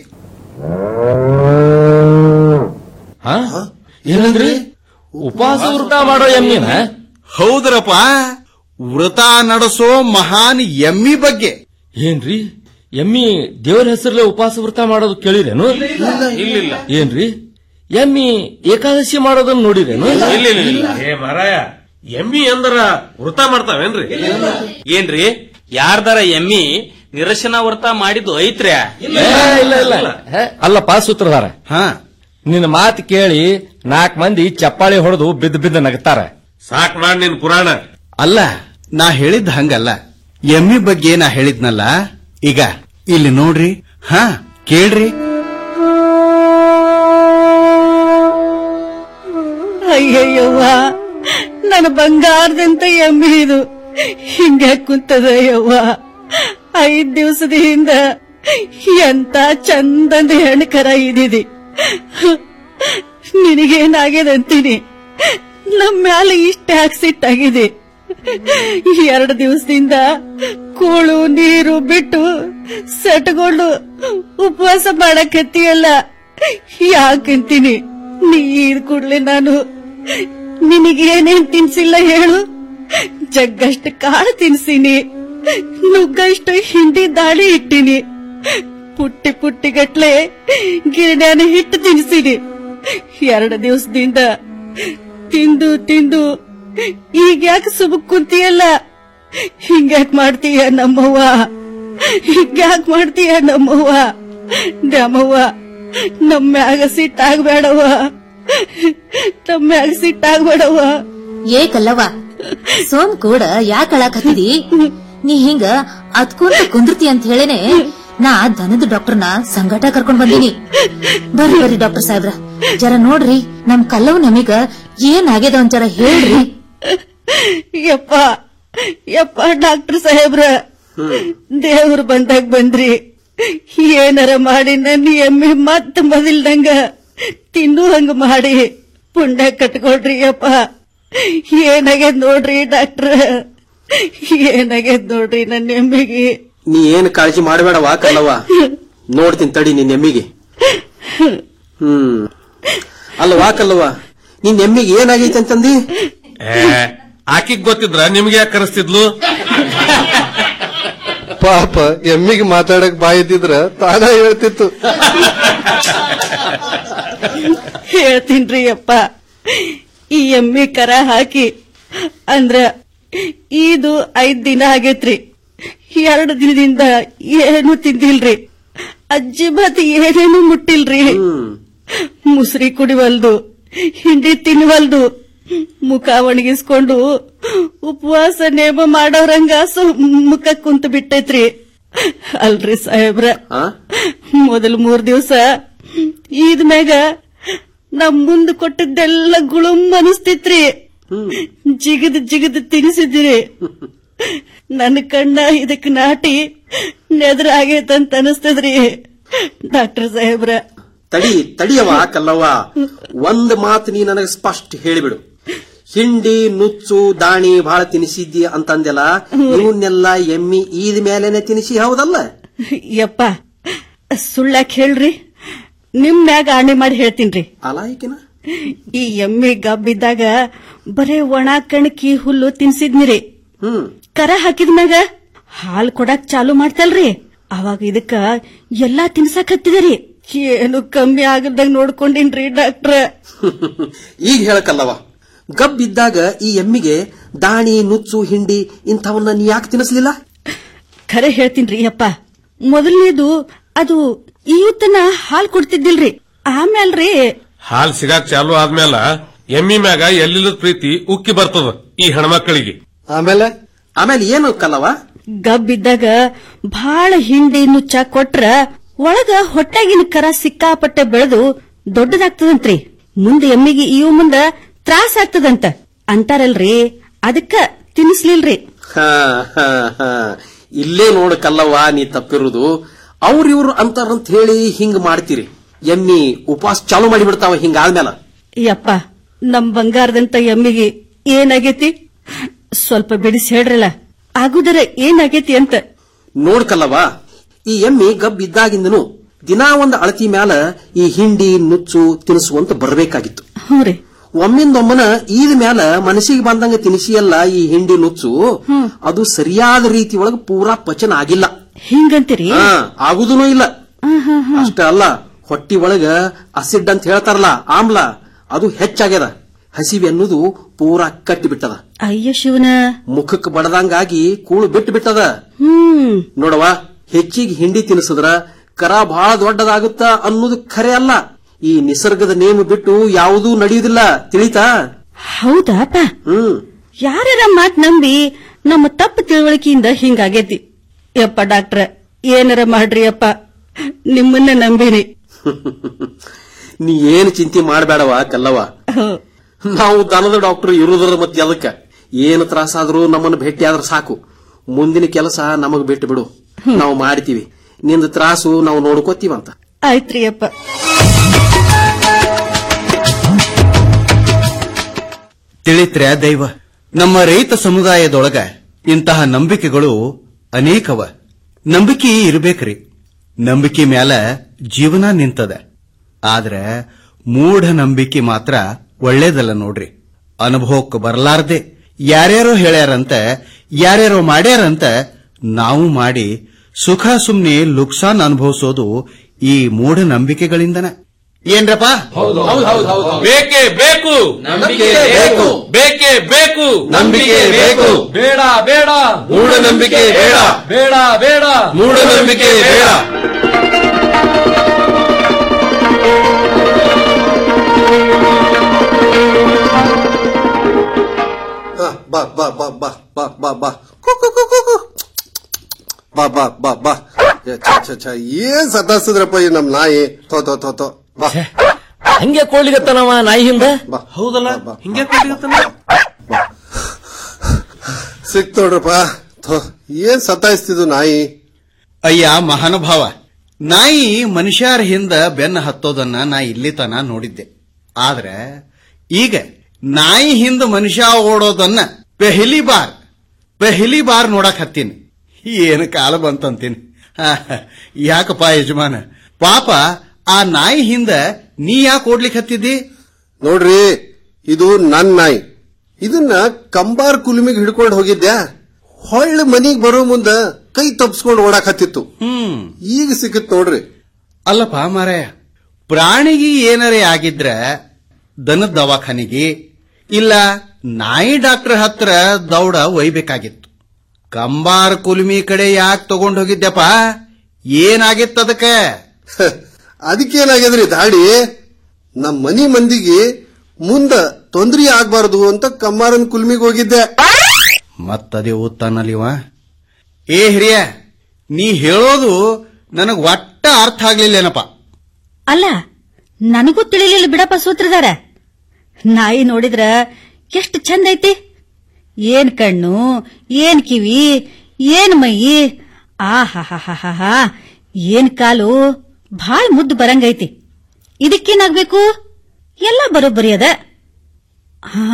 ಹಾ? ಏನಂದ್ರಿ ಉಪವಾಸ ವ್ರತ ಮಾಡೋ ಎಮ್ಮಿನ ಹೌದ್ರಪ್ಪ ವ್ರತ ನಡೆಸೋ ಮಹಾನ್ ಎಮ್ಮಿ ಬಗ್ಗೆ ಏನ್ರಿ ಎಮ್ಮಿ ದೇವರ ಹೆಸರಲ್ಲೇ ಉಪವಾಸ ವ್ರತ ಮಾಡೋದು ಕೇಳಿರೇನು ಇಲ್ಲಿಲ್ಲ ಏನ್ರಿ ಎಮ್ಮಿ ಏಕಾದಶಿ ಮಾಡೋದನ್ನ ನೋಡಿರೇನು ಇಲ್ಲ ಇಲ್ಲ ಇಲ್ಲ ಏ ಮಾರಾಯ ಎಮ್ಮಿ ಅಂದ್ರ ವೃತ ಮಾಡ್ತಾವೇನ್ರಿ ಏನ್ರಿ ಯಾರ್ದಾರ ಎಮ್ಮಿ ನಿರಶನ ವ್ರತ ಮಾಡಿದ್ದು ಐತ್ರ್ಯಾ ಏ, ಇಲ್ಲ ಇಲ್ಲ ಹೇ, ಅಲ್ಲಪ್ಪ ಸೂತ್ರಧಾರ ನಿನ್ನ ಮಾತು ಕೇಳಿ ನಾಲ್ಕು ಮಂದಿ ಚಪ್ಪಾಳಿ ಹೊಡೆದು ಬಿದ್ದು ಬಿದ್ದು ನಗ್ತಾರ ಸಾಕ್ ಮಾಡ್ ನಿನ್ ಪುರಾಣ ಅಲ್ಲ ನಾ ಹೇಳಿದ್ದ ಹಂಗಲ್ಲ ಎಮ್ಮಿ ಬಗ್ಗೆ ನಾ ಹೇಳಿದ್ನಲ್ಲ ಈಗ ಇಲ್ಲಿ ನೋಡ್ರಿ ಹಾ ಕೇಳ್ರಿ ಅಯ್ಯಯ್ಯವ್ವ ನನ್ನ ಬಂಗಾರದಂತ ಎಮ್ಮೆ ಇದು ಹಿಂಗೆ ಕುಂತದ ಯವ್ವ ಐದ್ ದಿವಸದ ಹಿಂದ ಎಂತ ಚಂದಂದ ಹೆಣ್ಣು ಕರ ಇದಿದಿ ನಿನಗೇನಾಗ್ಯದಂತೀನಿ ನಮ್ಮ ಮ್ಯಾಲ ಇಷ್ಟ ಆಕ್ಸಿಟ್ ಆಗಿದೆ ಎರಡು ದಿವಸದಿಂದ ಕೂಳು ನೀರು ಬಿಟ್ಟು ಸೆಟ್ಕೊಂಡು ಉಪವಾಸ ಮಾಡಕತ್ತೀಯಲ್ಲ ಯಾಕಂತೀನಿ ನೀರ್ ಕೂಡ್ಲೆ ನಾನು ನಿನಗೇನೇನ್ ತಿನ್ಸಿಲ್ಲ ಹೇಳು ಜಗ್ಗಷ್ಟು ಕಾಳು ತಿನ್ಸಿನಿ ನುಗ್ಗಷ್ಟು ಹಿಂಡಿ ದಾಳಿ ಇಟ್ಟಿನಿ ಪುಟ್ಟಿ ಪುಟ್ಟಿ ಗಟ್ಲೆ ಗಿರಣಿ ಹಿಟ್ಟು ತಿನ್ಸಿನಿ ಎರಡು ದಿವಸದಿಂದ ತಿಂದು ತಿಂದು ಈಗ ಯಾಕೆ ಸುಬಕ್ ಕುಂತಿಯಲ್ಲ ಹಿಂಗ್ಯಾಕ್ ಮಾಡ್ತೀಯ ನಮ್ಮವ್ವ ಹಿಂಗ್ಯಾಕ್ ಮಾಡ್ತೀಯ ನಮ್ಮವ್ವ ನಮ್ಮವ್ವ ನಮ್ಮ ಮ್ಯಾಗ ಸಿಟ್ಟಾಗ್ಬೇಡವ್ವ ನಮ್ಮ ಮ್ಯಾಗ ಸಿಟ್ಟಾಗ್ಬೇಡವ್ವ ಏಕಲ್ಲವ ಸೋಮ್ ಕೂಡ ಯಾಕೆ ಅಳಾಕತ್ತಿದಿ ನೀ ಹಿಂಗ ಅದ್ಕೊಂತ ಕುಂದ್ರತಿ ಅಂತ ಹೇಳೇನೆ ನಾ ದನದ ಡಾಕ್ಟರ್ನ ಸಂಗಟ ಕರ್ಕೊಂಡ್ ಬಂದೀನಿ ಬರ್ರಿ ಬರ್ರಿ ಡಾಕ್ಟರ್ ಸಾಹೇಬ್ರ ಜರ ನೋಡ್ರಿ ನಮ್ ಕಲ್ಲವ್ ನಮೀಗ ಏನ್ ಆಗ್ಯದ ಒಂದ್ ಜರ ಹೇಳ್ರಿ ಯಪ್ಪ ಯಪ್ಪ ಡಾಕ್ಟರ್ ಸಾಹೇಬ್ರ ದೇವ್ರು ಬಂದಾಗ ಬಂದ್ರಿ ಏನಾರ ಮಾಡಿ ನನ್ನ ಎಮ್ಮೆ ಮತ್ತ ಮೊದಲ್ದಂಗ ತಿನ್ನು ಹಂಗ ಮಾಡಿ ಪುಣ್ಯ ಕಟ್ಕೊಡ್ರಿ ಯಪ್ಪ ಏನಾಗ್ಯದ ನೋಡ್ರಿ ಡಾಕ್ಟ್ರ ಏನಾಗ್ಯದ ನೋಡ್ರಿ ನನ್ನ ಎಮ್ಮೆಗೆ ನೀ ಏನ್ ಕಾಳಜಿ ಮಾಡಬೇಡವ ಕಲ್ಲವ್ವ ನೋಡ್ತೀನಿ ತಡಿ ನಿನ್ ಎಮ್ಮಿಗೆ ಹ್ಮ್ ಅಲ್ಲವಾ ಕಲ್ಲವ್ವ ನಿನ್ ಎಮ್ಮಿಗೆ ಏನಾಗೈತೆ ಅಂತಂದಿ ಆಕಿಗ್ ಗೊತ್ತಿದ್ರ ನಿಮ್ಗೆ ಯಾಕೆ ಕರೆಸ್ತಿದ್ಲು ಪಾಪ ಎಮ್ಮಿಗೆ ಮಾತಾಡಕ್ ಬಾಯಿದ್ದಿದ್ರ ತಾನ ಹೇಳ್ತಿತ್ತು ಹೇಳ್ತೀನ್ರಿ ಯಪ್ಪ ಈ ಎಮ್ಮಿ ಕರ ಹಾಕಿ ಅಂದ್ರ ಇದು ಐದ್ ದಿನ ಆಗೇತ್ರಿ ಎರಡು ದಿನದಿಂದ ಏನು ತಿಂದಿಲ್ರಿ ಅಜ್ಜಿ ಬತ್ ಏನೇನು ಮುಟ್ಟಿಲ್ರಿ ಮುಸ್ರಿ ಕುಡಿವಲ್ದು ಹಿಂಡಿ ತಿನ್ವಲ್ದು ಮುಖ ಒಣಗಿಸ್ಕೊಂಡು ಉಪವಾಸ ನೇಮ ಮಾಡೋರಂಗ ಸು ಮುಖ ಕುಂತು ಬಿಟ್ಟೈತ್ರಿ ಅಲ್ರಿ ಸಾಹೇಬ್ರ ಮೊದಲ್ ಮೂರ್ ದಿವ್ಸ ಈದ್ ಮ್ಯಾಗ ನಮ್ ಮುಂದ್ ಕೊಟ್ಟದ್ದೆಲ್ಲ ಗುಳುಮ್ ಅನಿಸ್ತಿತ್ರಿ ಜಿಗದ್ ಜಿಗದ್ ತಿನ್ಸಿದಿರಿ ನನ್ನ ಕಣ್ಣ ಇದಕ್ ನಾಟಿ ನೆದ್ರ ಆಗೈತಂತ ಅನಿಸ್ತದ್ರಿ ಡಾಕ್ಟರ್ ಸಾಹೇಬ್ರ ತಡಿ ತಡಿಯವ ಕಲ್ಲವ್ವ ಒಂದ್ ಮಾತು ನೀ ನನಗೆ ಸ್ಪಷ್ಟ ಹೇಳಿಬಿಡು ಹಿಂಡಿ ನುಚ್ಚು ದಾಣಿ ಬಹಳ ತಿನಿಸಿದ್ದಿ ಅಂತಂದೆಲ್ಲ ಇವನ್ನೆಲ್ಲ ಎಮ್ಮಿ ಈದ ಮೇಲೆನೆ ತಿನಿಸಿ ಹೌದಲ್ಲ ಯಪ್ಪ ಸುಳ್ಳಾಕ್ ಹೇಳ್ರಿ ನಿಮ್ ಮ್ಯಾಗ ಆಣೆ ಮಾಡಿ ಹೇಳ್ತೀನ್ರಿ ಅಲಾಯ್ಕಿನ ಈ ಎಮ್ಮೆ ಗಬ್ಬಿದ್ದಾಗ ಬರೇ ಒಣ ಕಣಕಿ ಹುಲ್ಲು ತಿನ್ಸಿದ್ನಿರಿ ಕರ ಹಾಕಿದ್ಮ್ಯಾಗ ಹಾಲ್ ಕೊಡಾಕ್ ಚಾಲು ಮಾಡ್ತಲ್ರಿ ಅವಾಗ ಇದಕ್ಕ ಎಲ್ಲಾ ತಿನ್ಸಾಕ್ ಹತ್ತಿದರಿ ಏನು ಕಮ್ಮಿ ಆಗಲ್ದಾಗ ನೋಡ್ಕೊಂಡಿನ್ರಿ ಡಾಕ್ಟ್ರ ಈಗ ಹೇಳಕಲ್ಲವ ಗಬ್ಬಿದ್ದಾಗ ಈ ಎಮ್ಮಿಗೆ ದಾಣಿ ನುಚ್ಚು ಹಿಂಡಿ ಇಂಥವನ್ನ ನೀ ಯಾಕೆ ತಿನ್ನಿಸ್ಲಿಲ್ಲ ಖರೆ ಹೇಳ್ತೀನ್ರಿ ಅಪ್ಪ ಮೊದಲನೇದು ಅದು ಇವತ್ತನ ಹಾಲ್ ಕೊಡ್ತಿದ್ದಿಲ್ರಿ ಆಮೇಲ್ರಿ ಹಾಲ್ ಸಿಗಾಕ್ ಚಾಲು ಆದ್ಮೇಲ ಎಮ್ಮಿ ಮ್ಯಾಗ ಎಲ್ಲಿಲ್ಲದ ಪ್ರೀತಿ ಉಕ್ಕಿ ಬರ್ತದ ಈ ಹೆಣ್ಮಕ್ಳಿಗೆ ಆಮೇಲೆ ಆಮೇಲೆ ಏನು ಕಲ್ಲವ ಗಬ್ಬಿದ್ದಾಗ ಭಾಳ ಹಿಂಡಿ ನುಚ್ಚ ಕೊಟ್ರ ಒಳಗ ಹೊಟ್ಟಾಗಿನ ಕರ ಸಿಕ್ಕಾಪಟ್ಟೆ ಬೆಳೆದು ದೊಡ್ಡದಾಗ್ತದಂತ್ರಿ ಮುಂದೆ ಎಮ್ಮಿಗೆ ಇವು ಮುಂದ ತ್ರಾಸ ಆಗ್ತದಂತ ಅಂತಾರಲ್ರಿ ಅದಕ್ಕ ತಿನ್ನಿಸ್ಲಿಲ್ರಿ ಹಾ, ಹಾ, ಹಾ. ಇಲ್ಲೇ ನೋಡು ಕಲ್ಲವ್ವ ನೀ ತಪ್ಪಿರುವುದು ಅವ್ರ ಇವ್ರು ಅಂತಾರಂತ ಹೇಳಿ ಹಿಂಗ್ ಮಾಡ್ತೀರಿ ಎಮ್ಮಿ ಉಪವಾಸ ಚಾಲು ಮಾಡಿಬಿಡ್ತಾವ ಹಿಂಗಾದ್ಮೇಲೆ ಯಪ್ಪ ನಮ್ ಬಂಗಾರದಂತ ಎಮ್ಮಿಗೆ ಏನಾಗೈತಿ ಸ್ವಲ್ಪ ಬಿಡಿಸಿ ಹೇಳ್ರಲ್ಲ ಆಗುದರ ಏನಾಗೈತಿ ಅಂತ ನೋಡ್ಕಲ್ಲವ ಈ ಎಮ್ಮಿ ಗಬ್ ಇದ್ದಾಗಿಂದನು ದಿನಾ ಒಂದು ಅಳತಿ ಮ್ಯಾಲ ಈ ಹಿಂಡಿ ನುಚ್ಚು ತಿನಿಸುವಂತ ಬರಬೇಕಾಗಿತ್ತು ಹ್ಞೂ ರೀ ಒಮ್ಮಿಂದೊಮ್ಮನ ಈದ ಮ್ಯಾಲ ಮನಸ್ಸಿಗೆ ಬಂದಂಗ ತಿನಿಸಿಯಲ್ಲ ಈ ಹಿಂಡಿ ನುಚ್ಚು ಅದು ಸರಿಯಾದ ರೀತಿ ಒಳಗ ಪೂರಾ ಪಚನ ಆಗಿಲ್ಲ ಹಿಂಗಂತೀರಿ ಹಾ ಆಗುದೂ ಇಲ್ಲ ಅಷ್ಟ ಅಲ್ಲ ಹೊಟ್ಟಿ ಒಳಗ ಅಸಿಡ್ ಅಂತ ಹೇಳ್ತಾರಲ್ಲ ಆಮ್ಲ ಅದು ಹೆಚ್ಚಾಗ್ಯದ ಹಸಿವೆ ಅನ್ನೋದು ಪೂರಾ ಕಟ್ಟಿ ಬಿಟ್ಟದ ಅಯ್ಯ ಶಿವನ ಮುಖಕ್ಕೆ ಬಡದಂಗಾಗಿ ಕೂಳು ಬಿಟ್ಟು ಬಿಟ್ಟದ ಹ್ಮ್ ನೋಡವ ಹೆಚ್ಚಿಗೆ ಹಿಂಡಿ ತಿನ್ನಿಸಿದ್ರ ಕರ ಬಹಳ ದೊಡ್ಡದಾಗುತ್ತ ಅನ್ನೋದು ಖರೆ ಅಲ್ಲ ಈ ನಿಸರ್ಗದ ನೇಮ ಬಿಟ್ಟು ಯಾವುದೂ ನಡೆಯುವುದಿಲ್ಲ ತಿಳಿತಾ ಹೌದಾಪ ಹ್ಮ್ ಯಾರ್ಯಾರ ಮಾತ್ ನಂಬಿ ನಮ್ಮ ತಪ್ಪು ತಿಳುವಳಿಕೆಯಿಂದ ಹಿಂಗಾಗೈತಿ ಯಪ್ಪ ಡಾಕ್ಟ್ರ ಏನಾರ ಮಾಡ್ರಿ ಅಪ್ಪ ನಿಮ್ಮನ್ನ ನಂಬಿನಿ ನೀ ಏನ್ ಚಿಂತೆ ಮಾಡಬೇಡವ ಕಲ್ಲವ ನಾವು ದನದ ಡಾಕ್ಟರ್ ಇರುವುದರ ಮತ್ತೆ ಅದಕ್ಕ ಏನು ತ್ರಾಸಾದ್ರೂ ನಮ್ಮನ್ನು ಭೇಟಿ ಆದ್ರೆ ಸಾಕು ಮುಂದಿನ ಕೆಲಸ ನಮಗ್ ಬಿಟ್ಟು ಬಿಡು ನಾವು ಮಾಡ್ತೀವಿ ನಿಂದ ತ್ರಾಸು ನಾವು ನೋಡ್ಕೋತೀವಂತ ಆಯ್ತ್ರಿ ಅಪ್ಪ ತಿಳಿತ್ರ್ಯ ದೈವ ನಮ್ಮ ರೈತ ಸಮುದಾಯದೊಳಗ ಇಂತಹ ನಂಬಿಕೆಗಳು ಅನೇಕವ ನಂಬಿಕೆ ಇರಬೇಕ್ರಿ ನಂಬಿಕೆ ಮ್ಯಾಲ ಜೀವನ ನಿಂತದ ಆದ್ರ ಮೂಢ ನಂಬಿಕೆ ಮಾತ್ರ ಒಳ್ಳೇದಲ್ಲ ನೋಡ್ರಿ ಅನುಭವಕ್ಕೆ ಬರಲಾರ್ದೆ ಯಾರ್ಯಾರೋ ಹೇಳ್ಯಾರಂತ ಯಾರ್ಯಾರೋ ಮಾಡ್ಯಾರಂತ ನಾವು ಮಾಡಿ ಸುಖ ಸುಮ್ನೆ ಲುಕ್ಸಾನ್ ಅನುಭವಿಸೋದು ಈ ಮೂಢ ನಂಬಿಕೆಗಳಿಂದನ ಏನ್ರಪ್ಪ ಬೇಕೇ ಬೇಕು ನಂಬಿಕೆ ಬೇಕು. ಬೇಕೇ ಬೇಕು ನಂಬಿಕೆ ಬೇಕು. ಬೇಡ ಬೇಡ ಮೂಢನಂಬಿಕೆ ಬೇಡ ಬೇಡ ಬೇಡ ಮೂಢನಂಬಿಕೆ ಬೇಡ ಬಾ ಬಾ ಬಾ ಬಾ ಬಾ ಬಾ ಬಾ ಬಾ ಕು, ಕು, ಕು, ಕು, ಕು. ಬಾ ಬಾ ಬಾ ಬಾ ಏ, ಛ, ಛ, ಛ, ಏನ್ ಸತಾಯಿಸಿದ್ರಪ್ಪ ಈ ನಮ್ ನಾಯಿ ಥೋ ಥೋ ಥೋ ಥೋ ಬಾ ಹಂಗೆ ಕೊಳ್ಳಿಗತ್ತನವ ನಾಯಿ ಹಿಂದ ಹೌದಲ್ಲ ಹಿಂಗೆ ಸಿಕ್ತ್ ನೋಡ್ರಪ್ಪ ಥೋ ಏನ್ ಸತಾಯಿಸ್ತಿದ್ದು ನಾಯಿ ಅಯ್ಯ ಮಹಾನುಭಾವ ನಾಯಿ ಮನುಷ್ಯರ ಹಿಂದ ಬೆನ್ನ ಹತ್ತೋದನ್ನ ನಾ ಇಲ್ಲಿ ತನ ನೋಡಿದ್ದೆ ಆದ್ರೆ ಈಗ ನಾಯಿ ಹಿಂದ ಮನುಷ್ಯ ಓಡೋದನ್ನ ಪೆಹಲಿ ಬಾರ್ ಪೆಹಲಿ ಬಾರ್ ನೋಡಕ್ ಹತ್ತೀನಿ ಏನು ಕಾಲ ಬಂತಂತೀನಿ ಹಾ, ಯಾಕಪ್ಪ ಯಜಮಾನ ಪಾಪ ಆ ನಾಯಿ ಹಿಂದ ನೀ ಯಾಕೆ ಓಡ್ಲಿಕ್ ಹತ್ತಿದ್ದಿ ನೋಡ್ರಿ ಇದು ನನ್ ನಾಯಿ ಇದನ್ನ ಕಂಬಾರ್ ಕುಲುಮಿಗೆ ಹಿಡ್ಕೊಂಡು ಹೋಗಿದ್ದೆ ಹೊಳ್ಳಿ ಮನಿಗ್ ಬರೋ ಮುಂದ ಕೈ ತಪ್ಸ್ಕೊಂಡು ಓಡಾಕ್ ಹತ್ತಿತ್ತು ಹ್ಮ್ ಈಗ ಸಿಕ್ಕತ್ ನೋಡ್ರಿ ಅಲ್ಲಪ್ಪ ಮಾರಾಯ ಪ್ರಾಣಿಗೆ ಏನರೇ ಆಗಿದ್ರ ದನದ ದವಾಖಾನಿಗೆ ಇಲ್ಲ ನಾಯಿ ಡಾಕ್ಟರ್ ಹತ್ರ ದೌಡ ಒಯ್ಬೇಕಾಗಿತ್ತು ಕಂಬಾರ ಕುಲ್ಮಿ ಕಡೆ ಯಾಕೆ ತಗೊಂಡ್ ಹೋಗಿದ್ದೆಪ್ಪ ಏನಾಗಿತ್ತು ಅದಕ್ಕೆ ಅದಕ್ಕೇನಾಗ್ಯದ್ರಿ ದಾಡಿ ನಮ್ ಮನಿ ಮಂದಿಗೆ ಮುಂದ ತೊಂದ್ರೆ ಆಗ್ಬಾರ್ದು ಅಂತ ಕಮ್ಮಾರನ್ ಕುಲ್ಮಿಗ್ ಹೋಗಿದ್ದೆ ಮತ್ತದೇ ಓದ್ತಾನಲ್ಲಿವ ಏ ಹಿರಿಯ ನೀ ಹೇಳೋದು ನನಗ್ ಒಟ್ಟ ಅರ್ಥ ಆಗ್ಲಿಲ್ಲೇನಪ್ಪ ಅಲ್ಲ ನನಗೂ ತಿಳಿಲಿಲ್ಲ ಬಿಡಪ್ಪ ಸೂತ್ರಧಾರ ನಾಯಿ ನೋಡಿದ್ರ ಎಷ್ಟು ಚಂದ ಐತಿ ಏನ್ ಕಣ್ಣು ಏನ್ ಕಿವಿ ಏನ್ ಮೈ ಆಹಾಹಾಹಾಹಾ ಏನ್ ಕಾಲು ಭಾಳ ಮುದ್ದು ಬರಂಗೈತಿ ಇದಕ್ಕೇನಾಗ್ಬೇಕು ಎಲ್ಲ ಬರೋಬ್ಬರಿ ಅದ ಹಾ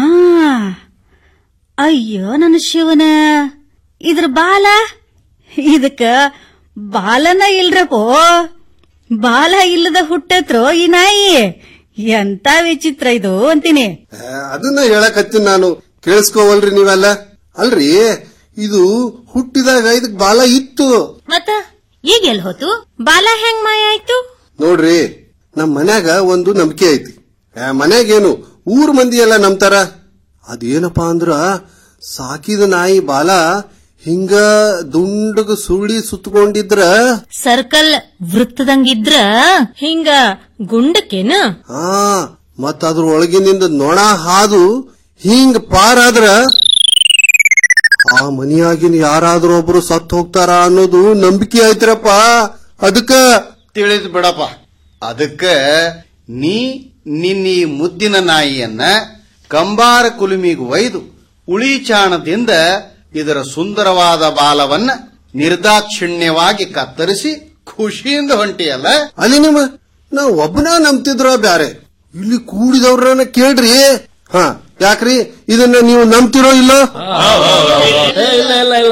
ಅಯ್ಯೋ ನನ್ನ ಶಿವನ ಇದ್ರ ಬಾಲ ಇದಕ್ಕ ಬಾಲನ ಇಲ್ರಪ್ಪೋ ಬಾಲ ಇಲ್ಲದ ಹುಟ್ಟತ್ರೋ ಈ ನಾಯಿ ಎಂತ ವಿಚಿತ್ರ ಇದು ಅಂತೀನಿ ಆ, ಅದನ್ನ ಹೇಳಕತ್ತೀನಿ ನಾನು ಕೇಳಿಸ್ಕೋವಲ್ರಿ ನೀವೆಲ್ಲ ಅಲ್ರಿ ಇದು ಹುಟ್ಟಿದಾಗ ಇದಕ್ ಬಾಲ ಇತ್ತು ಮತ್ತ ಈಗ ಎಲ್ ಹೋತು ಬಾಲ ಹೆಂಗ್ ಮಾಯ ಆಯ್ತು ನೋಡ್ರಿ ನಮ್ ಮನ್ಯಾಗ ಒಂದು ನಂಬಿಕೆ ಐತಿ ಆ, ಮನ್ಯಾಗೇನು ಊರ್ ಮಂದಿ ಎಲ್ಲ ನಂಬ್ತಾರ ಅದೇನಪ್ಪಾ ಅಂದ್ರ ಸಾಕಿದ ನಾಯಿ ಬಾಲ ಹಿಂಗ ದುಂಡಗ ಸುಳಿ ಸುತ್ತಕೊಂಡಿದ್ರ ಸರ್ಕಲ್ ವೃತ್ತದಂಗಿದ್ರ ಹಿಂಗ ಗುಂಡಕ್ಕೇನ ಹಾ ಮತ್ತ ಅದ್ರ ಒಳಗಿನಿಂದ ನೊಣ ಹಾದು ಹಿಂಗ ಪಾರಾದ್ರ ಆ ಮನಿಯಾಗಿನ ಯಾರಾದ್ರೂ ಒಬ್ರು ಸತ್ ಹೋಗ್ತಾರ ಅನ್ನೋದು ನಂಬಿಕೆ ಐತ್ರಪ್ಪ ಅದಕ್ಕ ತಿಳಿದ್ ಬಿಡಪ್ಪ ಅದಕ್ಕ ನೀ ನಿನ್ನ ಈ ಮುದ್ದಿನ ನಾಯಿಯನ್ನ ಕಂಬಾರ ಕುಲುಮಿಗೆ ಒಯ್ದು ಉಳಿ ಚಾಣದಿಂದ ಇದರ ಸುಂದರವಾದ ಬಾಲವನ್ನ ನಿರ್ದಾಕ್ಷಿಣ್ಯವಾಗಿ ಕತ್ತರಿಸಿ ಖುಷಿಯಿಂದ ಹೊಂಟಿಯಲ್ಲ ಅಲ್ಲಿ ನಿಮ್ಮ ನಾವ್ ಒಬ್ಬನ ನಂಬ್ತಿದ್ರ ಬ್ಯಾರೆ ಇಲ್ಲಿ ಕೂಡಿದವ್ರನ್ನ ಕೇಳ್ರಿ ಹಾ ಯಾಕ್ರಿ ಇದನ್ನ ನೀವು ನಂಬ್ತಿರೋ ಇಲ್ಲೋ ಇಲ್ಲ ಇಲ್ಲ ಇಲ್ಲ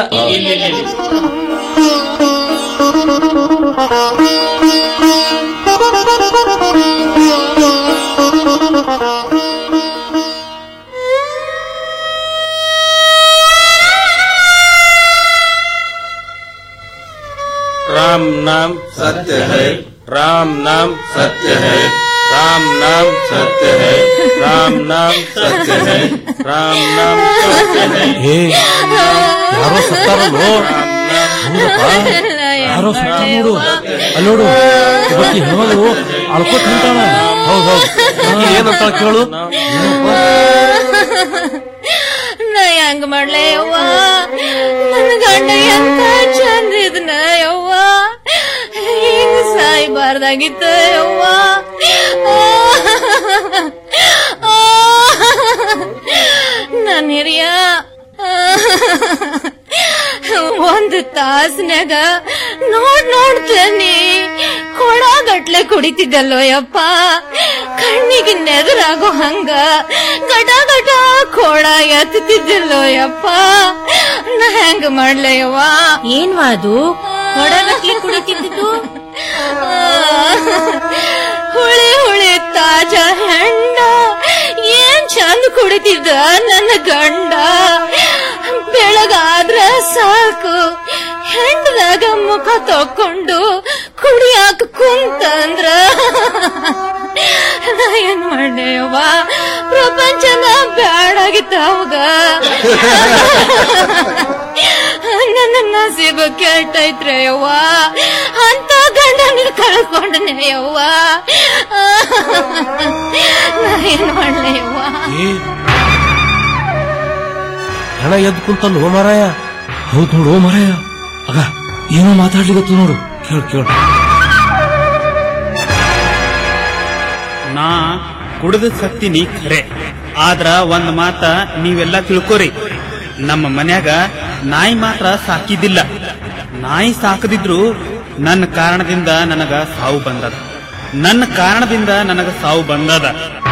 राम नाम सत्य है राम नाम सत्य है राम नाम सत्य है राम नाम सत्य है राम नाम सत्य है ಏ ಯಾರೋ ಸತ್ತಾರಲ್ಲೋ ಹೌದಪ್ಪ ಯಾರೋ ಸತ್ತ ನೋಡು ಅಲ್ಲಿ ನೋಡು ಒಬ್ಬಾಕಿ ಹೆಣ್ಮಗಳು ಅಳ್ಕೊತ ನಿಂತಾಳ ಹೌದ್ ಹೌದ್ ಆಕಿ ಏನಂತ ಕೇಳು ನಾ ಹೆಂಗ್ ಮಾಡ್ಲೆ ಯವ್ವ ನನ್ ಗಂಡ ಎಂತ ಚಂದ ಇದ್ನ ಯವ್ವ ಹಿಂಗ್ ಸಾಯ್ಬಾರ್ದಾಗಿತ್ತ ಯವ್ವ ನನ್ ಹಿರಿಯ ಒಂದು ತಾಸ್ನ್ಯಾಗ ನೋಡ್ ನೋಡ್ತೇನಿ ಕೊಡ ಗಟ್ಲೆ ಕುಡಿತಿದ್ದಲ್ಲೋ ಯಪ್ಪ ಕಣ್ಣಿಗೆ ನೆದರಾಗೋ ಹಂಗ ಗಟ ಗಟ ಕೊಡ ಎತ್ತುತ್ತಿದ್ದಲ್ಲೋ ಯಪ್ಪ ನಾ ಹೆಂಗ ಮಾಡ್ಲಯ್ಯವ್ವ ಏನ್ವಾ ಅದು ಕೊಡಗಟ್ಲೆ ಕುಡಿತಿದ್ದು ಹುಳಿ ಹುಳಿ ತಾಜ ಹೆಣ್ಣ ಏನ್ ಚಂದ ಕುಡಿತಿದ್ದ ನನ್ನ ಗಂಡ ಬೆಳಗಾದ್ರ ಸಾಕು ಹೆಂಡದಾಗ ಮುಖ ತಕೊಂಡು ಕುಡಿಯಾಕ ಕುಂತಂದ್ರ ನಾ ಏನ್ ಮಾಡ್ಯವ್ವ ಪ್ರಪಂಚನ ಬ್ಯಾಡಾಗಿತ್ತ ಅವಾಗ ನನ್ನ ನಸೀಬ ಕೆಟ್ಟೈತ್ರೆ ಯವ್ವ ಅಂತ ಗಂಡನ ಕಳ್ಕೊಂಡನೆ ಯವ್ವ ನಾ ಏನ್ ಮಾಡ್ಲೆ ಯವ್ವ ಏ ಹೆಣ ಎದ್ದು ಕುಂತಲ್ಲ ಮಾರಾಯ ಹೌದ್ ನೋಡು ಓ ಮಾರಾಯ ಆಗ ಏನೋ ಮಾತಾಡ್ಲಿಕತ್ತು ನೋಡು ಕೇಳು ಕೇಳು ನಾ ಕುಡಿದ ಸತ್ತೀನಿ ಖರೆ ಆದ್ರ ಒಂದ್ ಮಾತ ನೀವೆಲ್ಲ ತಿಳ್ಕೊರಿ ನಮ್ಮ ಮನ್ಯಾಗ ನಾಯಿ ಮಾತ್ರ ಸಾಕಿದ್ದಿಲ್ಲ ನಾಯಿ ಸಾಕದಿದ್ರು ನನ್ನ ಕಾರಣದಿಂದ ನನಗ ಸಾವು ಬಂದದ ನನ್ನ ಕಾರಣದಿಂದ ನನಗ ಸಾವು ಬಂದದ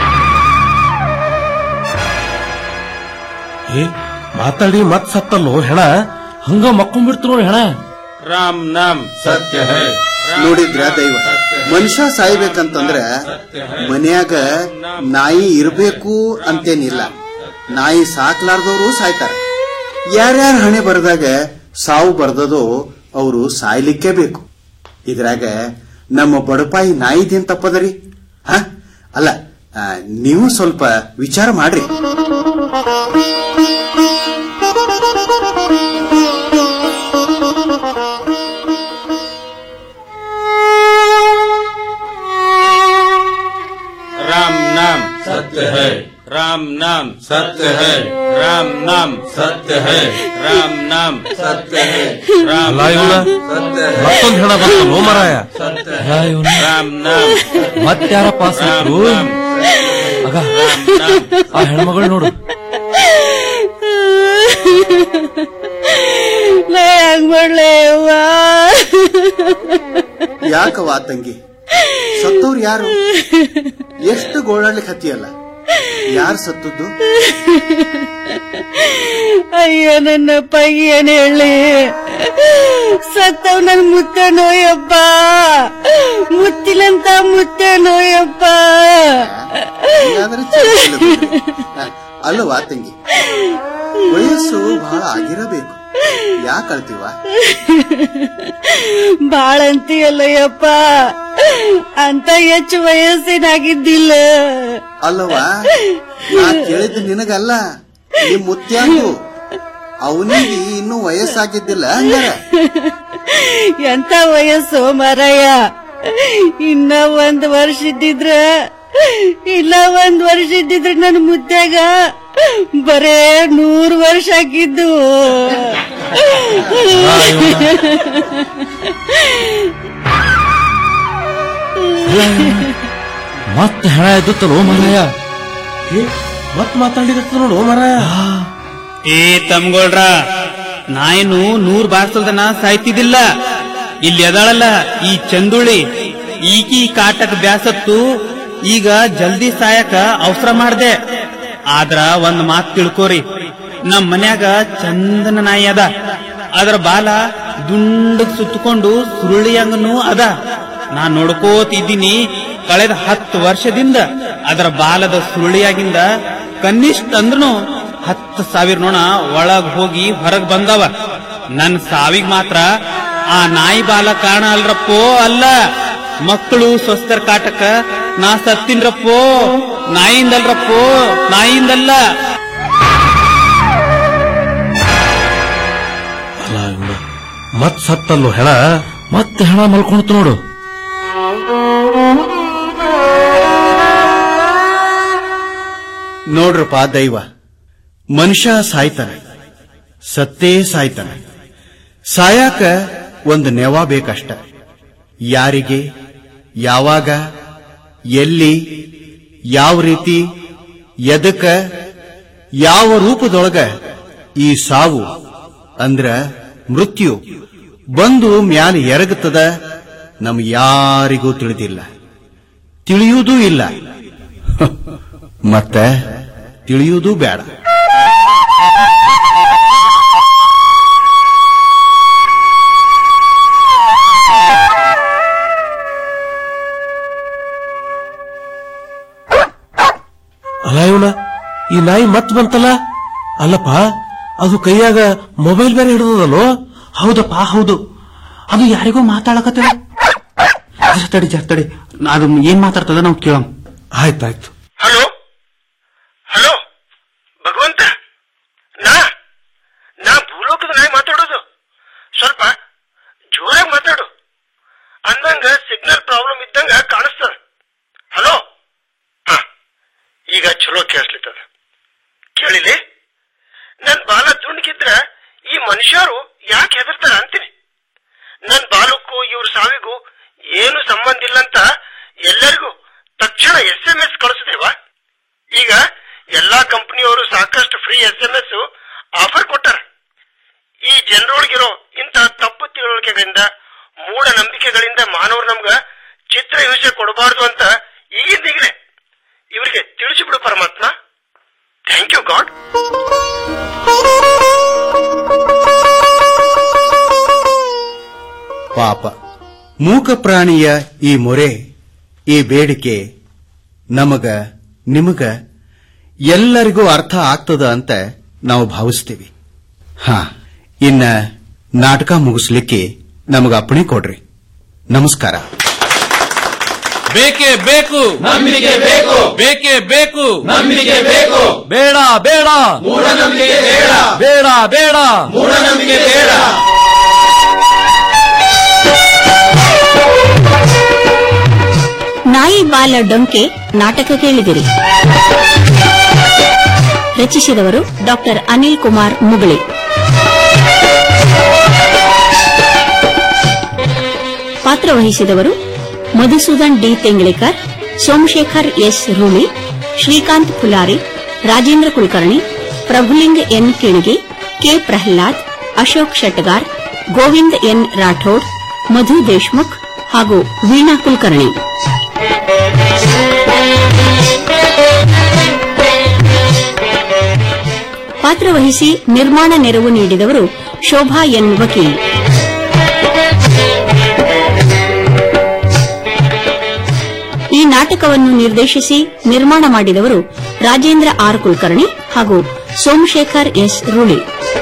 ಏ ಮಾತಾಡಿ ಮತ್ ಸತ್ತಲ್ಲೋ ಹೆಣ ಹಂಗ ಮಕ್ಕೊಂಡ್ಬಿಡ್ತು ನೋಡಿ ಹೆಣ राम नाम सत्य है ನೋಡಿದ್ರ ದೈವ ಮನುಷ್ಯ ಸಾಯ್ಬೇಕಂತಂದ್ರ ಮನ್ಯಾಗ ನಾಯಿ ಇರಬೇಕು ಅಂತೇನಿಲ್ಲ ನಾಯಿ ಸಾಕ್ಲಾರ್ದವ್ರು ಸಾಯ್ತಾರ ಯಾರ್ಯಾರ ಹಣೆ ಬರದಾಗ ಸಾವು ಬರ್ದದೋ ಅವರು ಸಾಯ್ಲಿಕ್ಕೆ ಬೇಕು ಇದ್ರಾಗ ನಮ್ಮ ಬಡಪಾಯಿ ನಾಯಿದೇನ್ ತಪ್ಪದರಿ ಹ ಅಲ್ಲ ಆ, ನೀವು ಸ್ವಲ್ಪ ವಿಚಾರ ಮಾಡ್ರಿ राम नाम सत्य है राम नाम सत्य है राम नाम सत्य है राम नाम सत्य है राम ಅಲ್ಲ ಇವ್ನ ಮತ್ತೊಂದ್ ಹೆಣ ಬಂತಲ್ಲೋ ಮರಾಯ राम नाम ಮತ್ಯಾರ ಪಾಸ್ ಆಯ್ತು ಆಗ ಆ ಹೆಣ್ಮಗಳು ನೋಡು ನಾ ಹೆಂಗ್ ಮಾಡ್ಲೆ ಅವ್ವ ಯಾಕವ್ವ ತಂಗಿ ಸತ್ತವ್ರು ಯಾರು ಎಷ್ಟು ಗೋಳಾಡ್ಲಿಕ್ಕೆ ಹತ್ತಿಯಲ್ಲ ಯಾರು ಸತ್ತದ್ದು ಅಯ್ಯೋ ನನ್ನಪ್ಪ ಏನ್ ಹೇಳಿ ಸತ್ತವ್ ನನ್ ಮುತ್ತೆ ನೋಯಪ್ಪ ಮುತ್ತಿಲಂತ ಮುತ್ತೆ ನೋಯಪ್ಪ ಹಂಗಾದ್ರೆ ಚಿಂತೆ ಇಲ್ಲ ಬಿಡ್ರಿ. ಹ, ಅಲ್ಲವಾ ತಂಗಿ ವಯಸ್ಸು ಬಹಳ ಆಗಿರಬೇಕು ಯಾಕೆ ಅಳ್ತೀವ ಬಾಳ ಅಂತೀಯಲ್ಲಯ್ಯಪ್ಪ ಅಂತ ಹೆಚ್ಚು ವಯಸ್ಸಿನಾಗಿದ್ದಿಲ್ಲ ಅಲ್ಲವಾ ನಾ ಕೇಳಿದ್ದು ನಿನಗಲ್ಲ ನಿಮ್ ಮುತ್ಯಾಂಗು ಅವನಿಗೆ ಇನ್ನೂ ವಯಸ್ಸಾಗಿದ್ದಿಲ್ಲ ಹಂಗಾರ ಎಂತ ವಯಸ್ಸು ಮರಯ್ಯ ಇನ್ನ ಒಂದ್ ವರ್ಷ ಇದ್ದಿದ್ರ ಇಲ್ಲ ಒಂದ್ ವರ್ಷ ಇದ್ದಿದ್ರ ನನ್ ಮುದ್ದಾಗ ಬರೇ ನೂರ್ ವರ್ಷ ಆಗಿದ್ದು ಮತ್ತೆ ಹೆಣ ಎದ್ದುತ್ತಲ್ಲೋ ಮರಾಯ ಮತ್ ಮಾತಾಡಿದತ್ತ ನೋಡು ಮರಾಯ ಏ ತಮ್ಗೋಳ್ರ ನಾಯನು ನೂರ್ ಬಾರ್ಸಲ್ದನ ಸಾಯ್ತಿದ್ದಿಲ್ಲ ಇಲ್ಲಿ ಎದಾಳಲ್ಲ ಈ ಚಂದುಳಿ ಈಕಿ ಕಾಟಕ್ ಬ್ಯಾಸತ್ತು ಈಗ ಜಲ್ದಿ ಸಾಯಕ ಅವಸರ ಮಾಡ್ದೆ ಆದ್ರ ಒಂದ್ ಮಾತ್ ತಿಳ್ಕೋರಿ ನಮ್ ಮನ್ಯಾಗ ಚಂದನ ನಾಯಿ ಅದ ಅದ್ರ ಬಾಲ ದುಂಡಗ್ ಸುತ್ತಕೊಂಡು ಸುರುಳಿಯಂಗನೂ ಅದ ನಾ ನೋಡ್ಕೋತಿದ್ದೀನಿ ಕಳೆದ ಹತ್ತು ವರ್ಷದಿಂದ ಅದರ ಬಾಲದ ಸುರುಳಿಯಾಗಿಂದ ಕನಿಷ್ಠ ಅಂದ್ರೂ ಹತ್ತು ಸಾವಿರ ನೋಣ ಒಳಗ್ ಹೋಗಿ ಹೊರಗ್ ಬಂದವ ನನ್ ಸಾವಿಗ್ ಮಾತ್ರ ಆ ನಾಯಿ ಬಾಲ ಕಾರಣ ಅಲ್ರಪ್ಪೋ ಅಲ್ಲ ಮಕ್ಕಳು ಸ್ವಸ್ಥರ ಕಾಟಕ ನಾ ಸತ್ತಿನ್ರಪ್ಪೋ ನಾಯಿಂದಲ್ರಪ್ಪೋ ನಾಯಿಂದಲ್ಲ ಅಲ್ಲ ಇವ್ನ ಮತ್ ಸತ್ತಲ್ಲೋ ಹೆಣ ಮತ್ತೆ ಹೆಣ ಮಲ್ಕೊಳ್ತು ನೋಡು ನೋಡ್ರಪ್ಪ ದೈವ ಮನುಷ್ಯ ಸಾಯ್ತಾನೆ ಸತ್ತೇ ಸಾಯ್ತಾನೆ ಸಾಯಾಕ ಒಂದು ನೆವ ಬೇಕಷ್ಟ ಯಾರಿಗೆ ಯಾವಾಗ ಎಲ್ಲಿ ಯಾವ ರೀತಿ ಎದಕ್ಕ ಯಾವ ರೂಪದೊಳಗ ಈ ಸಾವು ಅಂದ್ರ ಮೃತ್ಯು ಬಂದು ಮ್ಯಾಲ ಎರಗುತ್ತದ ನಮ್ ಯಾರಿಗೂ ತಿಳಿದಿಲ್ಲ ತಿಳಿಯುವುದೂ ಇಲ್ಲ ಮತ್ತೆ ತಿಳಿಯುವುದೂ ಬೇಡ ಅಲ್ಲ ಇವನ ಈ ನಾಯಿ ಮತ್ ಬಂತಲ್ಲ ಅಲ್ಲಪ್ಪ ಅದು ಕೈಯಾಗ ಮೊಬೈಲ್ ಬೇರೆ ಹಿಡಿದದಲ್ಲೋ ಹೌದಪ್ಪ ಹೌದು ಅದು ಯಾರಿಗೋ ಮಾತಾಡಕತ್ತಿಲ್ಲ ತಡಿ ಜರ್ ತಡಿ ಅದು ಏನ್ ಮಾತಾಡ್ತದ ನಾವು ಕೇಳಂ ಆಯ್ತಾಯ್ತು ಹಲೋ ಹಲೋ ಭಗವಂತ ನಾ ನಾ ಭೂಲೋಕದ ನಾಯಿ ಮಾತಾಡೋದು ಸ್ವಲ್ಪ ಜೋರಾಗಿ ಮಾತಾಡು ಅಂದಂಗ ಸಿಗ್ನಲ್ ಪ್ರಾಬ್ಲಮ್ ಇದ್ದಂಗ ಕಾಣಿಸ್ತದ ಹಲೋ ಹ ಈಗ ಚಲೋ ಕೇಳಿಸ್ಲಿತ್ತದ ಕೇಳಿಲಿ ನನ್ ಬಾಲ ದುಂಡ್ಗಿದ್ರ ಈ ಮನುಷ್ಯರು ಯಾಕೆ ಹೆದರ್ತಾರ ಅಂತೀನಿ ನನ್ ಬಾಲಕ್ಕೂ ಇವ್ರ ಸಾವಿಗೂ ಏನು ಸಂಬಂಧ ಇಲ್ಲ ಅಂತ ಎಲ್ಲರಿಗೂ ತಕ್ಷಣ ಎಸ್ ಎಂ ಎಸ್ ಕಳಿಸಿದೇವಾ ಈಗ ಎಲ್ಲಾ ಕಂಪನಿಯವರು ಸಾಕಷ್ಟು free S M S offer ಕೊಟ್ಟಾರ ಈ ಜನರೊಳಗಿರೋ ಇಂಥ ತಪ್ಪು ತಿಳುವಳಿಕೆಗಳಿಂದ ಮೂಢ ನಂಬಿಕೆಗಳಿಂದ ಮಾನವರು ನಮ್ಗ ಚಿತ್ರ ಹಿಂಸೆ ಕೊಡಬಾರ್ದು ಅಂತ ಈಗಿಂದೀಗಲೇ ಇವರಿಗೆ ತಿಳಿಸಿಬಿಡು ಪರಮಾತ್ಮ ಥ್ಯಾಂಕ್ ಯು ಗಾಡ್ ಪಾಪ ಮೂಕ ಪ್ರಾಣಿಯ ಈ ಮೊರೆ ಈ ಬೇಡಿಕೆ ನಮಗ ನಿಮಗ ಎಲ್ಲರಿಗೂ ಅರ್ಥ ಆಗ್ತದ ಅಂತ ನಾವು ಭಾವಿಸ್ತೀವಿ ಹಾ ಇನ್ನ ನಾಟಕ ಮುಗಿಸ್ಲಿಕ್ಕೆ ನಮಗ ಅಪ್ಪಣೆ ಕೊಡ್ರಿ ನಮಸ್ಕಾರ ಬೇಕೇ ಬೇಕು ನಂಬಿಕೆ ಬೇಕು. ಬೇಕೇ ಬೇಕು ನಂಬಿಕೆ ಬೇಕು. ಬೇಡ ಬೇಡ ಮೂಢನಂಬಿಕೆ ಬೇಡ. ಬೇಡ ಬೇಡ ಮೂಢನಂಬಿಕೆ ಬೇಡ ನಾಯಿ ಬಾಲ ಡೊಂಕೆ ನಾಟಕ ಕೇಳಿದಿರಿ ರಚಿಸಿದವರು ಡಾಕ್ಟರ್ ಅನಿಲ್ ಕುಮಾರ್ ಮುಗಳಿ ಪಾತ್ರವಹಿಸಿದವರು Madhusudan D Tenglikar Somashekhar S Ruli Srikanth Pulari Rajendra Kulkarni Prabhuling N Kinagi K Prahlad Ashok Shetgar Govind N Rathod Madhu Deshmukh ಹಾಗೂ ವೀಣಾ ಕುಲಕರ್ಣಿ ಪಾತ್ರವಹಿಸಿ ನಿರ್ಮಾಣ ನೆರವು ನೀಡಿದವರು ಶೋಭಾ ಎನ್ ವಕೀಲ್ ಈ ನಾಟಕವನ್ನು ನಿರ್ದೇಶಿಸಿ ನಿರ್ಮಾಣ ಮಾಡಿದವರು ರಾಜೇಂದ್ರ ಆರ್ ಕುಲಕರ್ಣಿ ಹಾಗೂ ಸೋಮಶೇಖರ್ ಎಸ್ ರೂಳಿ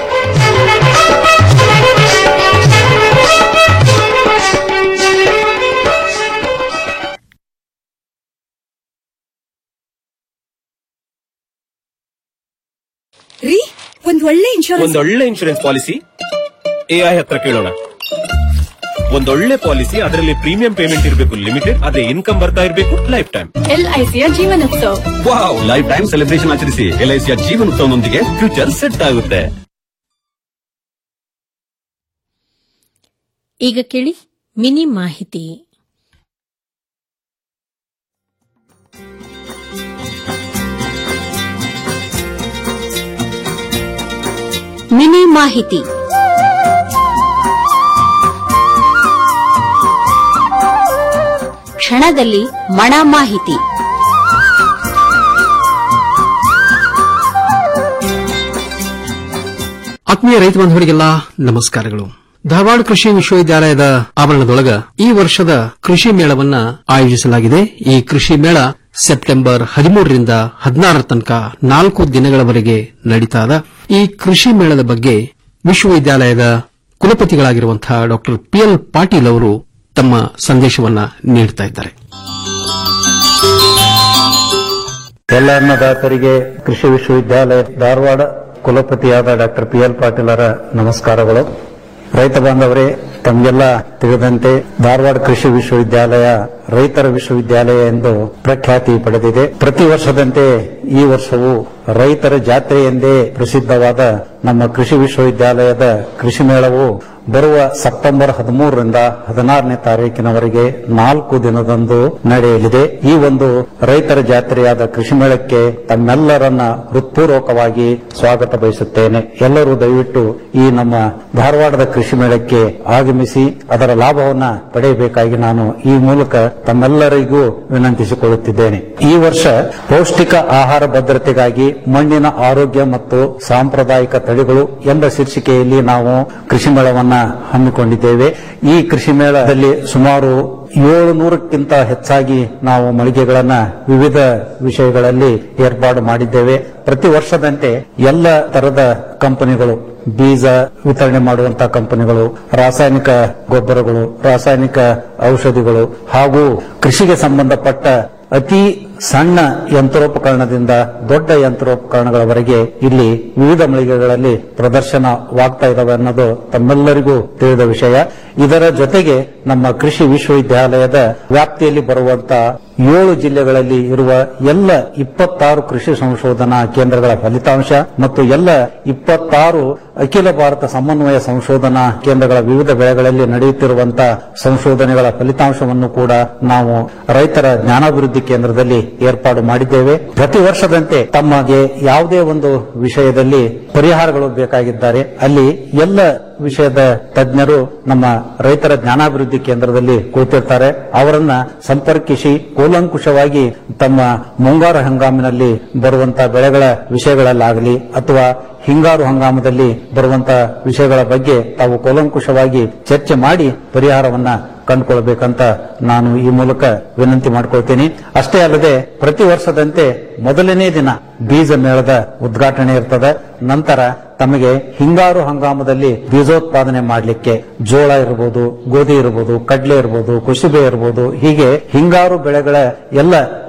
ರೀ ಒಂದ್ ಒಳ್ಳೆ ಇನ್ಶೂರೆನ್ಸ್ ಒಂದೊಳ್ಳೆ ಇನ್ಶೂರೆನ್ಸ್ ಪಾಲಿಸಿ ಎಐ ಹತ್ರ ಕೇಳೋಣ ಒಂದೊಳ್ಳೆ ಪಾಲಿಸಿ ಅದರಲ್ಲಿ ಪ್ರೀಮಿಯಂ ಪೇಮೆಂಟ್ ಇರಬೇಕು ಲಿಮಿಟೆಡ್ ಅದೇ ಇನ್ಕಮ್ ಬರ್ತಾ ಇರಬೇಕು ಲೈಫ್ ಟೈಮ್ ಎಲ್ಐಸಿಯ Jeevanotsava wow lifetime celebration ಆಚರಿಸಿ ಎಲ್ಐಸಿಯ ಜೀವನೋತ್ಸವನೊಂದಿಗೆ ಫ್ಯೂಚರ್ ಸೆಟ್ ಆಗುತ್ತೆ ಈಗ ಕೇಳಿ ಮಿನಿ ಮಾಹಿತಿ ಮಿನಿ ಮಾಹಿತಿ ಕ್ಷಣದಲ್ಲಿ ಮಣ ಮಾಹಿತಿ ಆತ್ಮೀಯ ರೈತ ಬಾಂಧವರಿಗೆಲ್ಲ ನಮಸ್ಕಾರಗಳು ಧಾರವಾಡ ಕೃಷಿ ವಿಶ್ವವಿದ್ಯಾಲಯದ ಆವರಣದೊಳಗ ಈ ವರ್ಷದ ಕೃಷಿ ಮೇಳವನ್ನ ಆಯೋಜಿಸಲಾಗಿದೆ ಈ ಕೃಷಿ ಮೇಳ ಸೆಪ್ಟೆಂಬರ್ ಹದಿಮೂರರಿಂದ ಹದಿನಾರರ ತನಕ ನಾಲ್ಕು ದಿನಗಳವರೆಗೆ ನಡೀತಾದ ಈ ಕೃಷಿ ಮೇಳದ ಬಗ್ಗೆ ವಿಶ್ವವಿದ್ಯಾಲಯದ ಕುಲಪತಿಗಳಾಗಿರುವಂತಹ ಡಾ ಪಿಎಲ್ ಪಾಟೀಲ್ ಅವರು ತಮ್ಮ ಸಂದೇಶವನ್ನ ನೀಡುತ್ತಾ ಇದ್ದಾರೆ ಎಲ್ಲ ಅನ್ನದಾತರಿಗೆ ಕೃಷಿ ವಿಶ್ವವಿದ್ಯಾಲಯ ಧಾರವಾಡ ಕುಲಪತಿಯಾದ ಡಾಕ್ಟರ್ ಪಿ ಎಲ್ ಪಾಟೀಲರ ನಮಸ್ಕಾರಗಳು ರೈತ ಬಾಂಧವರೇ ತಮಗೆಲ್ಲ ತಿಳಿದಂತೆ ಧಾರವಾಡ ಕೃಷಿ ವಿಶ್ವವಿದ್ಯಾಲಯ ರೈತರ ವಿಶ್ವವಿದ್ಯಾಲಯ ಎಂದು ಪ್ರಖ್ಯಾತಿ ಪಡೆದಿದೆ ಪ್ರತಿ ವರ್ಷದಂತೆ ಈ ವರ್ಷವೂ ರೈತರ ಜಾತ್ರೆ ಎಂದೇ ಪ್ರಸಿದ್ಧವಾದ ನಮ್ಮ ಕೃಷಿ ವಿಶ್ವವಿದ್ಯಾಲಯದ ಕೃಷಿ ಮೇಳವು ಬರುವ ಸೆಪ್ಟೆಂಬರ್ ಹದಿಮೂರರಿಂದ ಹದಿನಾರನೇ ತಾರೀಕಿನವರೆಗೆ ನಾಲ್ಕು ದಿನದಂದು ನಡೆಯಲಿದೆ ಈ ಒಂದು ರೈತರ ಜಾತ್ರೆಯಾದ ಕೃಷಿ ಮೇಳಕ್ಕೆ ತಮ್ಮೆಲ್ಲರನ್ನ ಹೃತ್ಪೂರ್ವಕವಾಗಿ ಸ್ವಾಗತ ಬಯಸುತ್ತೇನೆ ಎಲ್ಲರೂ ದಯವಿಟ್ಟು ಈ ನಮ್ಮ ಧಾರವಾಡದ ಕೃಷಿ ಮೇಳಕ್ಕೆ ಆಗಮಿಸಿ ಅದರ ಲಾಭವನ್ನ ಪಡೆಯಬೇಕಾಗಿ ನಾನು ಈ ಮೂಲಕ ತಮ್ಮೆಲ್ಲರಿಗೂ ವಿನಂತಿಸಿಕೊಳ್ಳುತ್ತಿದ್ದೇನೆ ಈ ವರ್ಷ ಪೌಷ್ಟಿಕ ಆಹಾರ ಭದ್ರತೆಗಾಗಿ ಮಣ್ಣಿನ ಆರೋಗ್ಯ ಮತ್ತು ಸಾಂಪ್ರದಾಯಿಕ ತಳಿಗಳು ಎಂಬ ಶೀರ್ಷಿಕೆಯಲ್ಲಿ ನಾವು ಕೃಷಿ ಮೇಳವನ್ನ ಹಮ್ಮಿಕೊಂಡಿದ್ದೇವೆ ಈ ಕೃಷಿ ಮೇಳದಲ್ಲಿ ಸುಮಾರು ಏಳು ನೂರಕ್ಕಿಂತ ಹೆಚ್ಚಾಗಿ ನಾವು ಮಳಿಗೆಗಳನ್ನ ವಿವಿಧ ವಿಷಯಗಳಲ್ಲಿ ಏರ್ಪಾಡು ಮಾಡಿದ್ದೇವೆ ಪ್ರತಿ ವರ್ಷದಂತೆ ಎಲ್ಲ ತರದ ಕಂಪನಿಗಳು ಬೀಜ ವಿತರಣೆ ಮಾಡುವಂತಹ ಕಂಪನಿಗಳು ರಾಸಾಯನಿಕ ಗೊಬ್ಬರಗಳು ರಾಸಾಯನಿಕ ಔಷಧಿಗಳು ಹಾಗೂ ಕೃಷಿಗೆ ಸಂಬಂಧಪಟ್ಟ ಅತಿ ಸಣ್ಣ ಯಂತ್ರೋಪಕರಣದಿಂದ ದೊಡ್ಡ ಯಂತ್ರೋಪಕರಣಗಳವರೆಗೆ ಇಲ್ಲಿ ವಿವಿಧ ಮಳಿಗೆಗಳಲ್ಲಿ ಪ್ರದರ್ಶನವಾಗ್ತಾ ಇದಾವೆ ಅನ್ನೋದು ತಮ್ಮೆಲ್ಲರಿಗೂ ತಿಳಿದ ವಿಷಯ ಇದರ ಜೊತೆಗೆ ನಮ್ಮ ಕೃಷಿ ವಿಶ್ವವಿದ್ಯಾಲಯದ ವ್ಯಾಪ್ತಿಯಲ್ಲಿ ಬರುವಂತಹ ಏಳು ಜಿಲ್ಲೆಗಳಲ್ಲಿ ಇರುವ ಎಲ್ಲ ಇಪ್ಪತ್ತಾರು ಕೃಷಿ ಸಂಶೋಧನಾ ಕೇಂದ್ರಗಳ ಫಲಿತಾಂಶ ಮತ್ತು ಎಲ್ಲ ಇಪ್ಪತ್ತಾರು ಅಖಿಲ ಭಾರತ ಸಮನ್ವಯ ಸಂಶೋಧನಾ ಕೇಂದ್ರಗಳ ವಿವಿಧ ಬೆಳೆಗಳಲ್ಲಿ ನಡೆಯುತ್ತಿರುವಂತಹ ಸಂಶೋಧನೆಗಳ ಫಲಿತಾಂಶವನ್ನು ಕೂಡ ನಾವು ರೈತರ ಜ್ಞಾನಾಭಿವೃದ್ಧಿ ಕೇಂದ್ರದಲ್ಲಿ ಏರ್ಪಾಡು ಮಾಡಿದ್ದೇವೆ ಪ್ರತಿ ವರ್ಷದಂತೆ ತಮಗೆ ಯಾವುದೇ ಒಂದು ವಿಷಯದಲ್ಲಿ ಪರಿಹಾರಗಳು ಬೇಕಾಗಿದ್ದಾರೆ ಅಲ್ಲಿ ಎಲ್ಲ ವಿಷಯದ ತಜ್ಞರು ನಮ್ಮ ರೈತರ ಜ್ಞಾನಾಭಿವೃದ್ಧಿ ಕೇಂದ್ರದಲ್ಲಿ ಕುಳಿತಿರ್ತಾರೆ ಅವರನ್ನ ಸಂಪರ್ಕಿಸಿ ಕೂಲಂಕುಷವಾಗಿ ತಮ್ಮ ಮುಂಗಾರು ಹಂಗಾಮಿನಲ್ಲಿ ಬರುವಂತಹ ಬೆಳೆಗಳ ವಿಷಯಗಳಲ್ಲಾಗಲಿ ಅಥವಾ ಹಿಂಗಾರು ಹಂಗಾಮದಲ್ಲಿ ಬರುವಂತಹ ವಿಷಯಗಳ ಬಗ್ಗೆ ತಾವು ಕೂಲಂಕುಷವಾಗಿ ಚರ್ಚೆ ಮಾಡಿ ಪರಿಹಾರವನ್ನ ಕಂಡುಕೊಳ್ಬೇಕಂತ ನಾನು ಈ ಮೂಲಕ ವಿನಂತಿ ಮಾಡ್ಕೊಳ್ತೀನಿ ಅಷ್ಟೇ ಅಲ್ಲದೆ ಪ್ರತಿ ವರ್ಷದಂತೆ ಮೊದಲನೇ ದಿನ ಬೀಜ ಮೇಳದ ಉದ್ಘಾಟನೆ ಇರ್ತದೆ ನಂತರ ತಮಗೆ ಹಿಂಗಾರು ಹಂಗಾಮದಲ್ಲಿ ಬೀಜೋತ್ಪಾದನೆ ಮಾಡಲಿಕ್ಕೆ ಜೋಳ ಇರಬಹುದು ಗೋಧಿ ಇರಬಹುದು ಕಡ್ಲೆ ಇರಬಹುದು ಕುಸುಬೆ ಇರಬಹುದು ಹೀಗೆ ಹಿಂಗಾರು ಬೆಳೆಗಳ ಎಲ್ಲ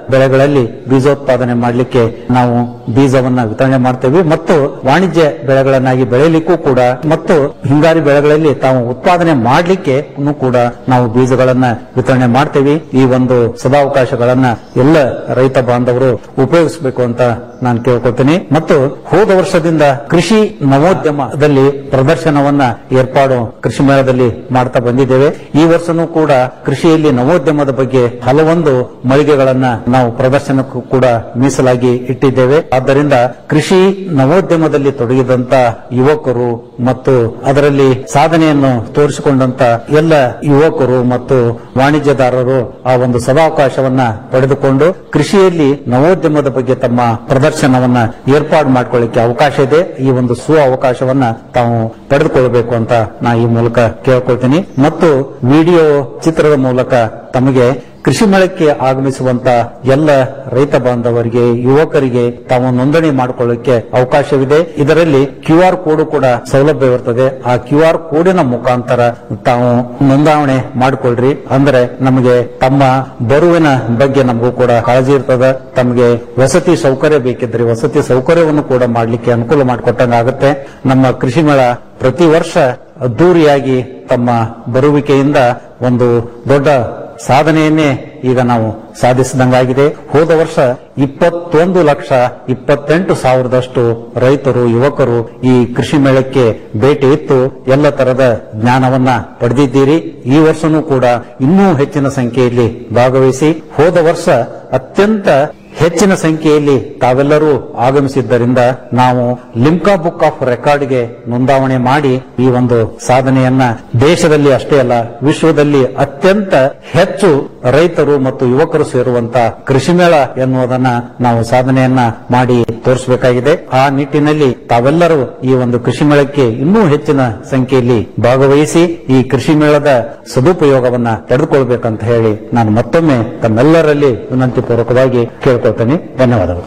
ಬೆಳೆಗಳಲ್ಲಿ ಬೀಜೋತ್ಪಾದನೆ ಮಾಡಲಿಕ್ಕೆ ನಾವು ಬೀಜವನ್ನ ವಿತರಣೆ ಮಾಡ್ತೇವೆ ಮತ್ತು ವಾಣಿಜ್ಯ ಬೆಳೆಗಳನ್ನಾಗಿ ಬೆಳೆಯಲಿಕ್ಕೂ ಕೂಡ ಮತ್ತು ಹಿಂಗಾರಿ ಬೆಳೆಗಳಲ್ಲಿ ತಾವು ಉತ್ಪಾದನೆ ಮಾಡಲಿಕ್ಕೆ ಕೂಡ ನಾವು ಬೀಜಗಳನ್ನ ವಿತರಣೆ ಮಾಡ್ತೇವೆ ಈ ಒಂದು ಸದಾವಕಾಶಗಳನ್ನ ಎಲ್ಲ ರೈತ ಬಾಂಧವರು ಉಪಯೋಗಿಸಬೇಕು ಅಂತ ನಾನು ಕೇಳ್ಕೊತೀನಿ ಮತ್ತು ಹೋದ ವರ್ಷದಿಂದ ಕೃಷಿ ನವೋದ್ಯಮದಲ್ಲಿ ಪ್ರದರ್ಶನವನ್ನ ಏರ್ಪಾಡು ಕೃಷಿ ಮೇಳದಲ್ಲಿ ಮಾಡ್ತಾ ಬಂದಿದ್ದೇವೆ ಈ ವರ್ಷನೂ ಕೂಡ ಕೃಷಿಯಲ್ಲಿ ನವೋದ್ಯಮದ ಬಗ್ಗೆ ಹಲವೊಂದು ಮಳಿಗೆಗಳನ್ನ ನಾವು ಪ್ರದರ್ಶನಕ್ಕೂ ಕೂಡ ಮೀಸಲಾಗಿ ಇಟ್ಟಿದ್ದೇವೆ ಆದ್ದರಿಂದ ಕೃಷಿ ನವೋದ್ಯಮದಲ್ಲಿ ತೊಡಗಿದಂತ ಯುವಕರು ಮತ್ತು ಅದರಲ್ಲಿ ಸಾಧನೆಯನ್ನು ತೋರಿಸಿಕೊಂಡಂತ ಎಲ್ಲ ಯುವಕರು ಮತ್ತು ವಾಣಿಜ್ಯದಾರರು ಆ ಒಂದು ಸದಾವಕಾಶವನ್ನ ಪಡೆದುಕೊಂಡು ಕೃಷಿಯಲ್ಲಿ ನವೋದ್ಯಮದ ಬಗ್ಗೆ ತಮ್ಮ ಪ್ರದರ್ಶನವನ್ನ ಏರ್ಪಾಡು ಮಾಡಿಕೊಳ್ಳಿಕ್ಕೆ ಅವಕಾಶ ಇದೆ ಈ ಒಂದು ಸು ಅವಕಾಶವನ್ನ ತಾವು ಪಡೆದುಕೊಳ್ಳಬೇಕು ಅಂತ ನಾ ಈ ಮೂಲಕ ಕೇಳ್ಕೊಳ್ತೀನಿ ಮತ್ತು ವಿಡಿಯೋ ಚಿತ್ರದ ಮೂಲಕ ತಮಗೆ ಕೃಷಿ ಮೇಳಕ್ಕೆ ಆಗಮಿಸುವಂತ ಎಲ್ಲ ರೈತ ಬಾಂಧವರಿಗೆ ಯುವಕರಿಗೆ ತಾವು ನೋಂದಣಿ ಮಾಡಿಕೊಳ್ಳಕ್ಕೆ ಅವಕಾಶವಿದೆ ಇದರಲ್ಲಿ ಕ್ಯೂ ಆರ್ ಕೋಡ್ ಕೂಡ ಸೌಲಭ್ಯವಿರುತ್ತದೆ ಆ ಕ್ಯೂ ಆರ್ ಕೋಡಿನ ಮುಖಾಂತರ ತಾವು ನೋಂದಾವಣೆ ಮಾಡಿಕೊಳ್ಳ್ರಿ ಅಂದ್ರೆ ನಮಗೆ ತಮ್ಮ ಬರುವಿನ ಬಗ್ಗೆ ನಮಗೂ ಕೂಡ ಕಾಳಜಿ ಇರ್ತದೆ ತಮಗೆ ವಸತಿ ಸೌಕರ್ಯ ಬೇಕಿದ್ರೆ ವಸತಿ ಸೌಕರ್ಯವನ್ನು ಕೂಡ ಮಾಡಲಿಕ್ಕೆ ಅನುಕೂಲ ಮಾಡಿಕೊಟ್ಟಂಗಾಗುತ್ತೆ ನಮ್ಮ ಕೃಷಿ ಮೇಳ ಪ್ರತಿ ವರ್ಷ ಅದ್ದೂರಿಯಾಗಿ ತಮ್ಮ ಬರುವಿಕೆಯಿಂದ ಒಂದು ದೊಡ್ಡ ಸಾಧನೆಯನ್ನೇ ಈಗ ನಾವು ಸಾಧಿಸಿದಂಗಾಗಿದೆ ಹೋದ ವರ್ಷ ಇಪ್ಪತ್ತೊಂದು ಲಕ್ಷ ಇಪ್ಪತ್ತೆಂಟು ಸಾವಿರದಷ್ಟು ರೈತರು ಯುವಕರು ಈ ಕೃಷಿ ಮೇಳಕ್ಕೆ ಭೇಟಿ ಇತ್ತು ಎಲ್ಲ ತರದ ಜ್ಞಾನವನ್ನ ಪಡೆದಿದ್ದೀರಿ ಈ ವರ್ಷನೂ ಕೂಡ ಇನ್ನೂ ಹೆಚ್ಚಿನ ಸಂಖ್ಯೆಯಲ್ಲಿ ಭಾಗವಹಿಸಿ ಹೋದ ವರ್ಷ ಅತ್ಯಂತ ಹೆಚ್ಚಿನ ಸಂಖ್ಯೆಯಲ್ಲಿ ತಾವೆಲ್ಲರೂ ಆಗಮಿಸಿದ್ದರಿಂದ ನಾವು ಲಿಮ್ಕಾ ಬುಕ್ ಆಫ್ ರೆಕಾರ್ಡ್ಗೆ ನೋಂದಾವಣೆ ಮಾಡಿ ಈ ಒಂದು ಸಾಧನೆಯನ್ನ ದೇಶದಲ್ಲಿ ಅಷ್ಟೇ ಅಲ್ಲ ವಿಶ್ವದಲ್ಲಿ ಅತ್ಯಂತ ಹೆಚ್ಚು ರೈತರು ಮತ್ತು ಯುವಕರು ಸೇರುವಂತ ಕೃಷಿ ಮೇಳ ಎನ್ನುವುದನ್ನ ನಾವು ಸಾಧನೆಯನ್ನ ಮಾಡಿ ತೋರಿಸಬೇಕಾಗಿದೆ ಆ ನಿಟ್ಟಿನಲ್ಲಿ ತಾವೆಲ್ಲರೂ ಈ ಒಂದು ಕೃಷಿ ಮೇಳಕ್ಕೆ ಇನ್ನೂ ಹೆಚ್ಚಿನ ಸಂಖ್ಯೆಯಲ್ಲಿ ಭಾಗವಹಿಸಿ ಈ ಕೃಷಿ ಮೇಳದ ಸದುಪಯೋಗವನ್ನ ಪಡೆದುಕೊಳ್ಬೇಕಂತ ಹೇಳಿ ನಾನು ಮತ್ತೊಮ್ಮೆ ತಮ್ಮೆಲ್ಲರಲ್ಲಿ ವಿನಂತಿ ಪೂರ್ವಕವಾಗಿ ಕೇಳ್ಕೊಳ್ತೇನೆ ಧನ್ಯವಾದಗಳು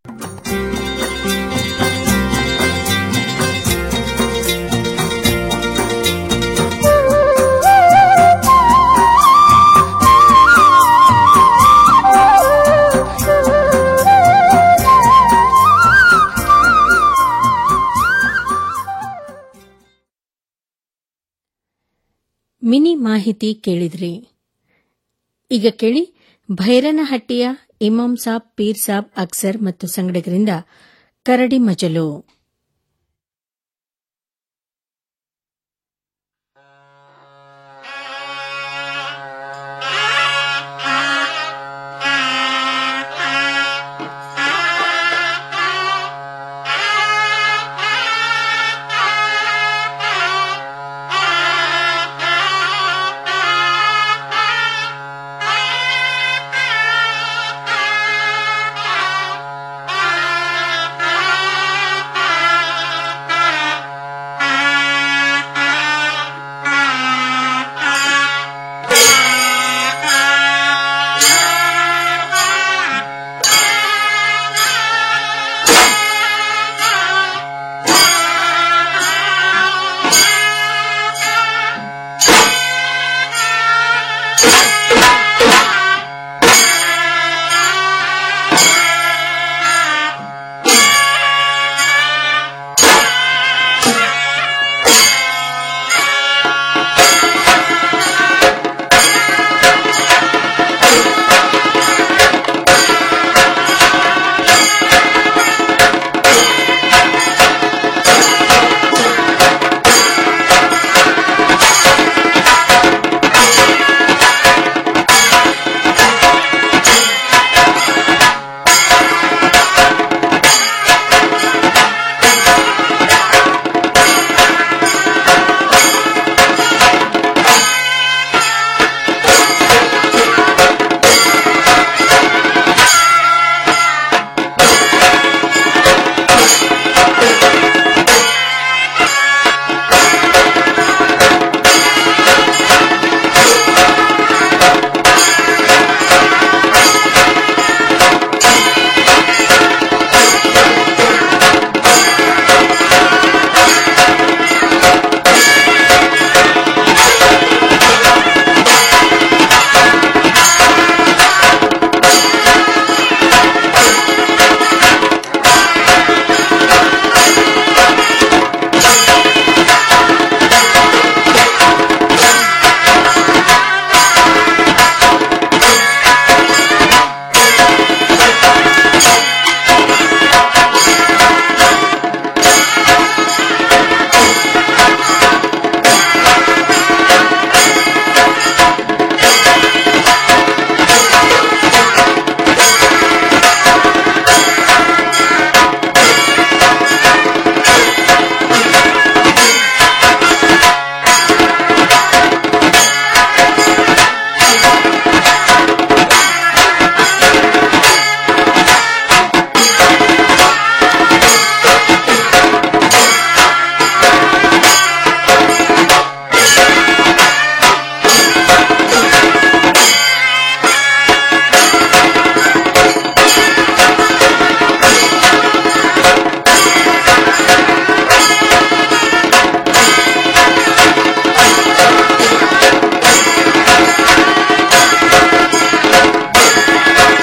ಮಿನಿ ಮಾಹಿತಿ ಕೇಳಿದ್ರಿ ಈಗ ಕೇಳಿ ಭೈರನಹಟ್ಟಿಯ ಇಮಾಂ ಸಾಬ್ ಪೀರ್ ಸಾಬ್ ಅಕ್ಸರ್ ಮತ್ತು ಸಂಗಡಿಗರಿಂದ ಕರಡಿ ಮಜಲು